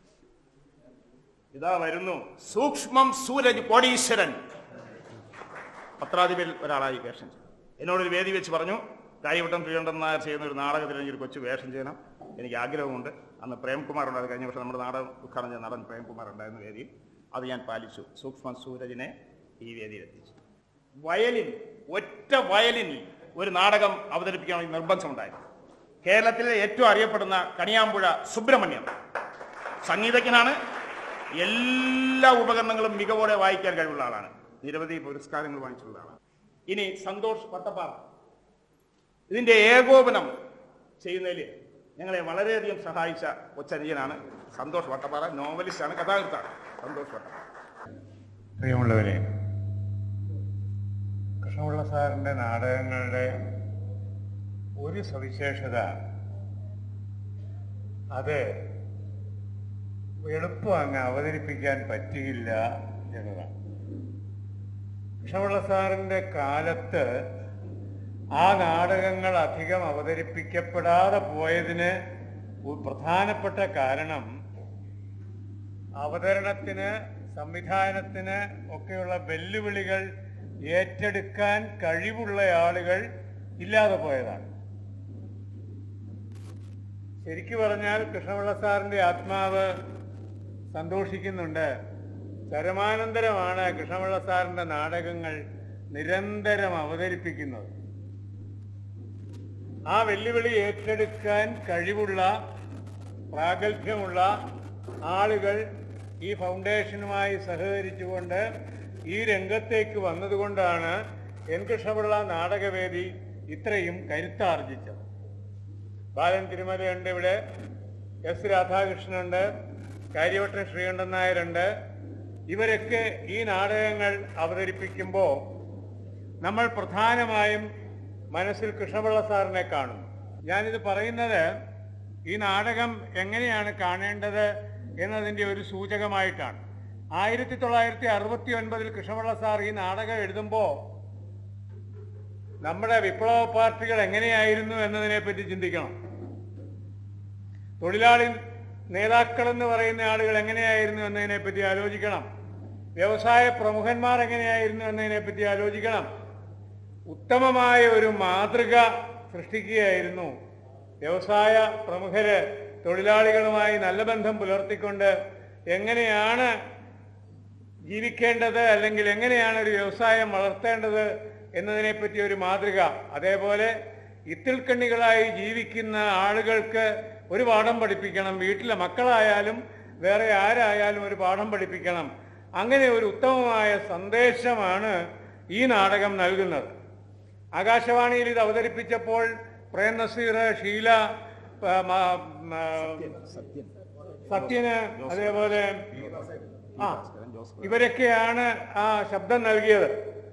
ഇതാ വരുന്നു സൂക്ഷ്മം സൂരജ് കോടീശ്വരൻ പത്രാധിപരിൽ ഒരാളായി വേഷം ചെയ്തു എന്നോടൊരു വേദി വെച്ച് പറഞ്ഞു കാര്യവട്ടം ശ്രീകണ്ഠൻ നായർ ചെയ്യുന്ന ഒരു നാടകത്തിൽ എനിക്ക് ഒരു കൊച്ചു വേഷം ചെയ്യണം എനിക്ക് ആഗ്രഹമുണ്ട് അന്ന് പ്രേംകുമാർ ഉണ്ടായത് കഴിഞ്ഞ വർഷം നമ്മുടെ നാടകം ഉദ്ഘാടനം ചെയ്ത നടൻ പ്രേംകുമാർ ഉണ്ടായിരുന്ന വേദിയിൽ അത് ഞാൻ പാലിച്ചു സൂക്ഷ്മ സൂരജിനെ ഈ വേദിയിൽ എത്തിച്ചു വയലിൻ ഒറ്റ വയലിനിൽ ഒരു നാടകം അവതരിപ്പിക്കണമെന്ന് നിർബന്ധമുണ്ടായിരുന്നു കേരളത്തിലെ ഏറ്റവും അറിയപ്പെടുന്ന കണിയാമ്പുഴ സുബ്രഹ്മണ്യം സംഗീതജ്ഞനാണ് എല്ലാ ഉപകരണങ്ങളും മികവോടെ വായിക്കാൻ കഴിവുള്ള ആളാണ് നിരവധി പുരസ്കാരങ്ങൾ വാങ്ങിച്ചിട്ടുള്ള ആളാണ് ഇനി സന്തോഷ് വട്ടപ്പാറ ഇതിന്റെ ഏകോപനം ചെയ്യുന്നതിൽ ഞങ്ങളെ വളരെയധികം സഹായിച്ച കൊച്ചനുജനാണ് സന്തോഷ് വട്ടപ്പാറ നോവലിസ്റ്റാണ് കഥാകൃത്താണ് സന്തോഷ് വട്ടപ്പാറ പ്രിയമുള്ളവരെ കൃഷ്ണപിള്ള സാറിൻ്റെ നാടകങ്ങളുടെ ഒരു സവിശേഷത അത് എളുപ്പം അങ്ങ് അവതരിപ്പിക്കാൻ പറ്റുകയില്ല എന്നതാണ് കൃഷ്ണപിള്ള സാറിൻ്റെ കാലത്ത് ആ നാടകങ്ങൾ അധികം അവതരിപ്പിക്കപ്പെടാതെ പോയതിന് ഒരു പ്രധാനപ്പെട്ട കാരണം അവതരണത്തിന് സംവിധാനത്തിന് ഒക്കെയുള്ള വെല്ലുവിളികൾ ഏറ്റെടുക്കാൻ കഴിവുള്ള ആളുകൾ ഇല്ലാതെ പോയതാണ് ശരിക്കു പറഞ്ഞാൽ കൃഷ്ണപിള്ള സാറിന്റെ ആത്മാവ് സന്തോഷിക്കുന്നുണ്ട് ചരമാനന്തരമാണ് കൃഷ്ണപിള്ള സാറിന്റെ നാടകങ്ങൾ നിരന്തരം അവതരിപ്പിക്കുന്നത് ആ വെല്ലുവിളി ഏറ്റെടുക്കാൻ കഴിവുള്ള പ്രാഗൽഭ്യമുള്ള ആളുകൾ ഈ ഫൗണ്ടേഷനുമായി സഹകരിച്ചുകൊണ്ട് ഈ രംഗത്തേക്ക് വന്നതുകൊണ്ടാണ് എൻ കൃഷ്ണപിള്ള നാടകവേദി ഇത്രയും കരുത്താർജിച്ചത് ബാലൻ തിരുമലയുണ്ട് ഇവിടെ എസ് രാധാകൃഷ്ണനുണ്ട് കാര്യവട്ടൻ ശ്രീകണ്ഠൻ നായരുണ്ട് ഇവരൊക്കെ ഈ നാടകങ്ങൾ അവതരിപ്പിക്കുമ്പോൾ നമ്മൾ പ്രധാനമായും മനസ്സിൽ കൃഷ്ണപിള്ള സാറിനെ കാണുന്നു ഞാനിത് പറയുന്നത് ഈ നാടകം എങ്ങനെയാണ് കാണേണ്ടത് എന്നതിൻ്റെ ഒരു സൂചകമായിട്ടാണ് ആയിരത്തി തൊള്ളായിരത്തി അറുപത്തി ഒൻപതിൽ കൃഷ്ണപിള്ള സാർ ഈ നാടകം എഴുതുമ്പോൾ നമ്മുടെ വിപ്ലവ പാർട്ടികൾ എങ്ങനെയായിരുന്നു എന്നതിനെ പറ്റി ചിന്തിക്കണം തൊഴിലാളി നേതാക്കൾ എന്ന് പറയുന്ന ആളുകൾ എങ്ങനെയായിരുന്നു എന്നതിനെ പറ്റി ആലോചിക്കണം വ്യവസായ പ്രമുഖന്മാർ എങ്ങനെയായിരുന്നു എന്നതിനെ പറ്റി ആലോചിക്കണം ഉത്തമമായ ഒരു മാതൃക സൃഷ്ടിക്കുകയായിരുന്നു വ്യവസായ പ്രമുഖര് തൊഴിലാളികളുമായി നല്ല ബന്ധം പുലർത്തിക്കൊണ്ട് എങ്ങനെയാണ് ജീവിക്കേണ്ടത് അല്ലെങ്കിൽ എങ്ങനെയാണ് ഒരു വ്യവസായം വളർത്തേണ്ടത് എന്നതിനെപ്പറ്റി ഒരു മാതൃക അതേപോലെ ഇത്തിൽക്കണ്ണികളായി ജീവിക്കുന്ന ആളുകൾക്ക് ഒരു പാഠം പഠിപ്പിക്കണം വീട്ടിലെ മക്കളായാലും വേറെ ആരായാലും ഒരു പാഠം പഠിപ്പിക്കണം അങ്ങനെ ഒരു ഉത്തമമായ സന്ദേശമാണ് ഈ നാടകം നൽകുന്നത് ആകാശവാണിയിൽ ഇത് അവതരിപ്പിച്ചപ്പോൾ പ്രേം നസീർ ഷീല പ- മ- മ- സത്യന് അതേപോലെ ആ ഇവരൊക്കെയാണ് ആ ശബ്ദം നൽകിയത്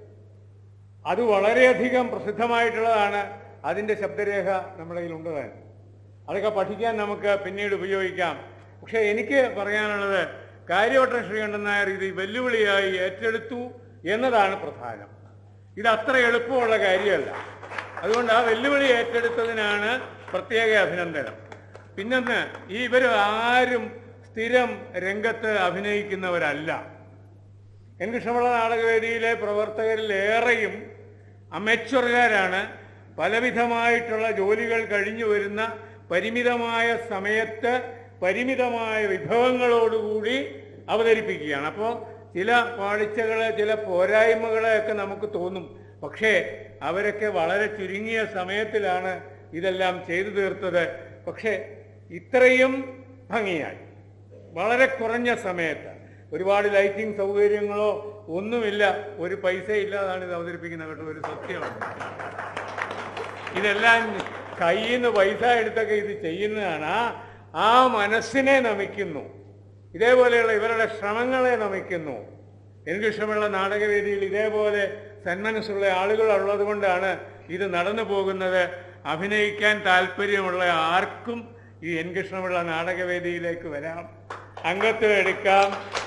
അത് വളരെയധികം പ്രസിദ്ധമായിട്ടുള്ളതാണ് അതിന്റെ ശബ്ദരേഖ നമ്മുടെ കയ്യിലുണ്ട് താൻ അതൊക്കെ പഠിക്കാൻ നമുക്ക് പിന്നീട് ഉപയോഗിക്കാം പക്ഷെ എനിക്ക് പറയാനുള്ളത് കാര്യവട്ടൻ ശ്രീകണ്ഠൻ നായർ ഇത് വെല്ലുവിളിയായി ഏറ്റെടുത്തു എന്നതാണ് പ്രധാനം ഇത് അത്ര എളുപ്പമുള്ള കാര്യമല്ല അതുകൊണ്ട് ആ വെല്ലുവിളി ഏറ്റെടുത്തതിനാണ് പ്രത്യേക അഭിനന്ദനം പിന്നൊന്ന് ഈ ഇവർ ആരും സ്ഥിരം രംഗത്ത് അഭിനയിക്കുന്നവരല്ല എൻ കൃഷ്ണപിള്ള നാടകവേദിയിലെ പ്രവർത്തകരിൽ ഏറെയും അമേച്വറുകാരാണ് പലവിധമായിട്ടുള്ള ജോലികൾ കഴിഞ്ഞു വരുന്ന പരിമിതമായ സമയത്ത് പരിമിതമായ വിഭവങ്ങളോടുകൂടി അവതരിപ്പിക്കുകയാണ് അപ്പോൾ ചില പാളിച്ചകള് ചില പോരായ്മകള് ഒക്കെ നമുക്ക് തോന്നും പക്ഷേ അവരൊക്കെ വളരെ ചുരുങ്ങിയ സമയത്തിലാണ് ഇതെല്ലാം ചെയ്തു തീർത്തത് പക്ഷേ ഇത്രയും ഭംഗിയായി വളരെ കുറഞ്ഞ സമയത്ത് ഒരുപാട് ലൈറ്റിംഗ് സൗകര്യങ്ങളോ ഒന്നുമില്ല ഒരു പൈസ ഇല്ലാതാണ് ഇത് അവതരിപ്പിക്കുന്നത് കേട്ടോ ഒരു സത്യമാണ് ഇതെല്ലാം കയ്യിൽ നിന്ന് പൈസ എടുത്തൊക്കെ ഇത് ചെയ്യുന്നതാണ് ആ ആ മനസ്സിനെ നമിക്കുന്നു ഇതേപോലെയുള്ള ഇവരുടെ ശ്രമങ്ങളെ നമിക്കുന്നു എനിക്ക് ഇഷ്ടമുള്ള നാടകവേദിയിൽ ഇതേപോലെ സന്മനസ്സുള്ള ആളുകൾ ഉള്ളത് കൊണ്ടാണ് ഇത് നടന്നു പോകുന്നത് അഭിനയിക്കാൻ താല്പര്യമുള്ള ആർക്കും ഈ എൻ കൃഷ്ണപിള്ള നാടകവേദിയിലേക്ക് വരാം അംഗത്വം എടുക്കാം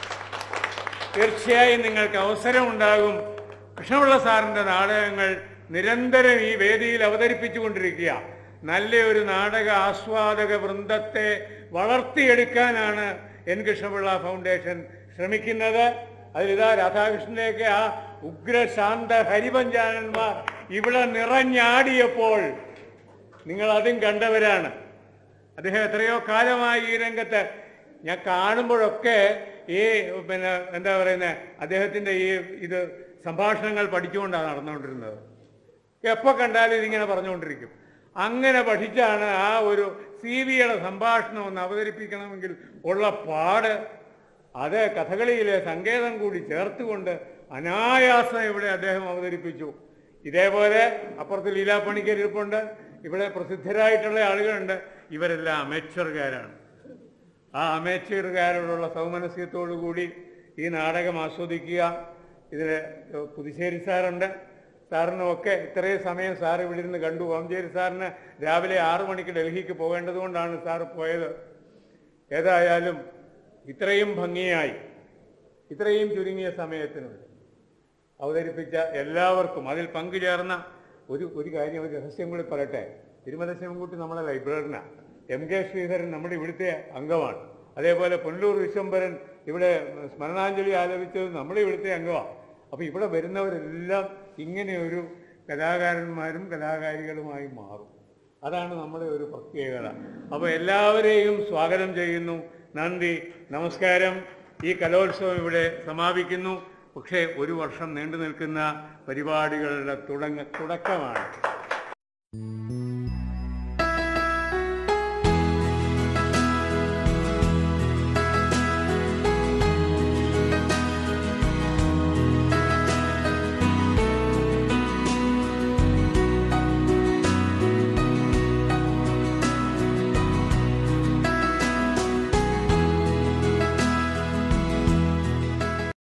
തീർച്ചയായും നിങ്ങൾക്ക് അവസരമുണ്ടാകും കൃഷ്ണപിള്ള സാറിന്റെ നാടകങ്ങൾ നിരന്തരം ഈ വേദിയിൽ അവതരിപ്പിച്ചുകൊണ്ടിരിക്കുക നല്ല ഒരു നാടക ആസ്വാദക വൃന്ദത്തെ വളർത്തിയെടുക്കാനാണ് എൻ കൃഷ്ണപിള്ള ഫൗണ്ടേഷൻ ശ്രമിക്കുന്നത് അതിലിതാ രാധാകൃഷ്ണനെയൊക്കെ ആ ഉഗ്രശാന്ത ഹരിപഞ്ചാനന്മാർ ഇവിടെ നിറഞ്ഞാടിയപ്പോൾ നിങ്ങൾ അതും കണ്ടവരാണ് അദ്ദേഹം എത്രയോ കാലമായി ഈ രംഗത്ത് ഞാൻ കാണുമ്പോഴൊക്കെ ഈ പിന്നെ എന്താ പറയുന്നത് അദ്ദേഹത്തിന്റെ ഈ ഇത് സംഭാഷണങ്ങൾ പഠിച്ചുകൊണ്ടാണ് നടന്നുകൊണ്ടിരുന്നത് എപ്പോ കണ്ടാലും ഇതിങ്ങനെ പറഞ്ഞുകൊണ്ടിരിക്കും അങ്ങനെ പഠിച്ചാണ് ആ ഒരു സി വിയുടെ സംഭാഷണം ഒന്ന് അവതരിപ്പിക്കണമെങ്കിൽ ഉള്ള പാട് അത് കഥകളിയിലെ സങ്കേതം കൂടി ചേർത്തുകൊണ്ട് അനായാസം ഇവിടെ അദ്ദേഹം അവതരിപ്പിച്ചു ഇതേപോലെ അപ്പുറത്ത് ലീലാപ്പണിക്കർ ഇരിപ്പുണ്ട് ഇവിടെ പ്രസിദ്ധരായിട്ടുള്ള ആളുകളുണ്ട് ഇവരെല്ലാം അമേച്ചറുകാരാണ് ആ അമേച്ചറുകാരോടുള്ള സൗമനസ്യത്തോടു കൂടി ഈ നാടകം ആസ്വദിക്കുക ഇതിൽ പുതുശ്ശേരി സാറുണ്ട് സാറിനുമൊക്കെ ഇത്രയും സമയം സാർ ഇവിടെ ഇരുന്ന് കണ്ടു ഓംചേരി സാറിന് രാവിലെ ആറു മണിക്ക് ഡൽഹിക്ക് പോകേണ്ടതുകൊണ്ടാണ് സാറ് പോയത് ഏതായാലും ഇത്രയും ഭംഗിയായി ഇത്രയും ചുരുങ്ങിയ സമയത്തിനുള്ളിൽ അവതരിപ്പിച്ച എല്ലാവർക്കും അതിൽ പങ്കുചേർന്ന ഒരു ഒരു കാര്യം ഒരു രഹസ്യം കൂടി പറയട്ടെ തിരുമല ശിവൻകുട്ടി നമ്മുടെ ലൈബ്രറിനാണ് എം കെ ശ്രീധരൻ നമ്മുടെ ഇവിടുത്തെ അംഗമാണ് അതേപോലെ പുനലൂർ വിശ്വംഭരൻ ഇവിടെ സ്മരണാഞ്ജലി ആലപിച്ചത് നമ്മുടെ ഇവിടുത്തെ അംഗമാണ് അപ്പൊ ഇവിടെ വരുന്നവരെല്ലാം ഇങ്ങനെ ഒരു കലാകാരന്മാരും കലാകാരികളുമായി മാറും അതാണ് നമ്മുടെ ഒരു പ്രത്യേകത അപ്പൊ എല്ലാവരെയും സ്വാഗതം ചെയ്യുന്നു നന്ദി നമസ്കാരം ഈ കലോത്സവം ഇവിടെ സമാപിക്കുന്നു പക്ഷേ ഒരു വർഷം നീണ്ടു നിൽക്കുന്ന പരിപാടികളുടെ തുടങ്ങ തുടക്കമാണ്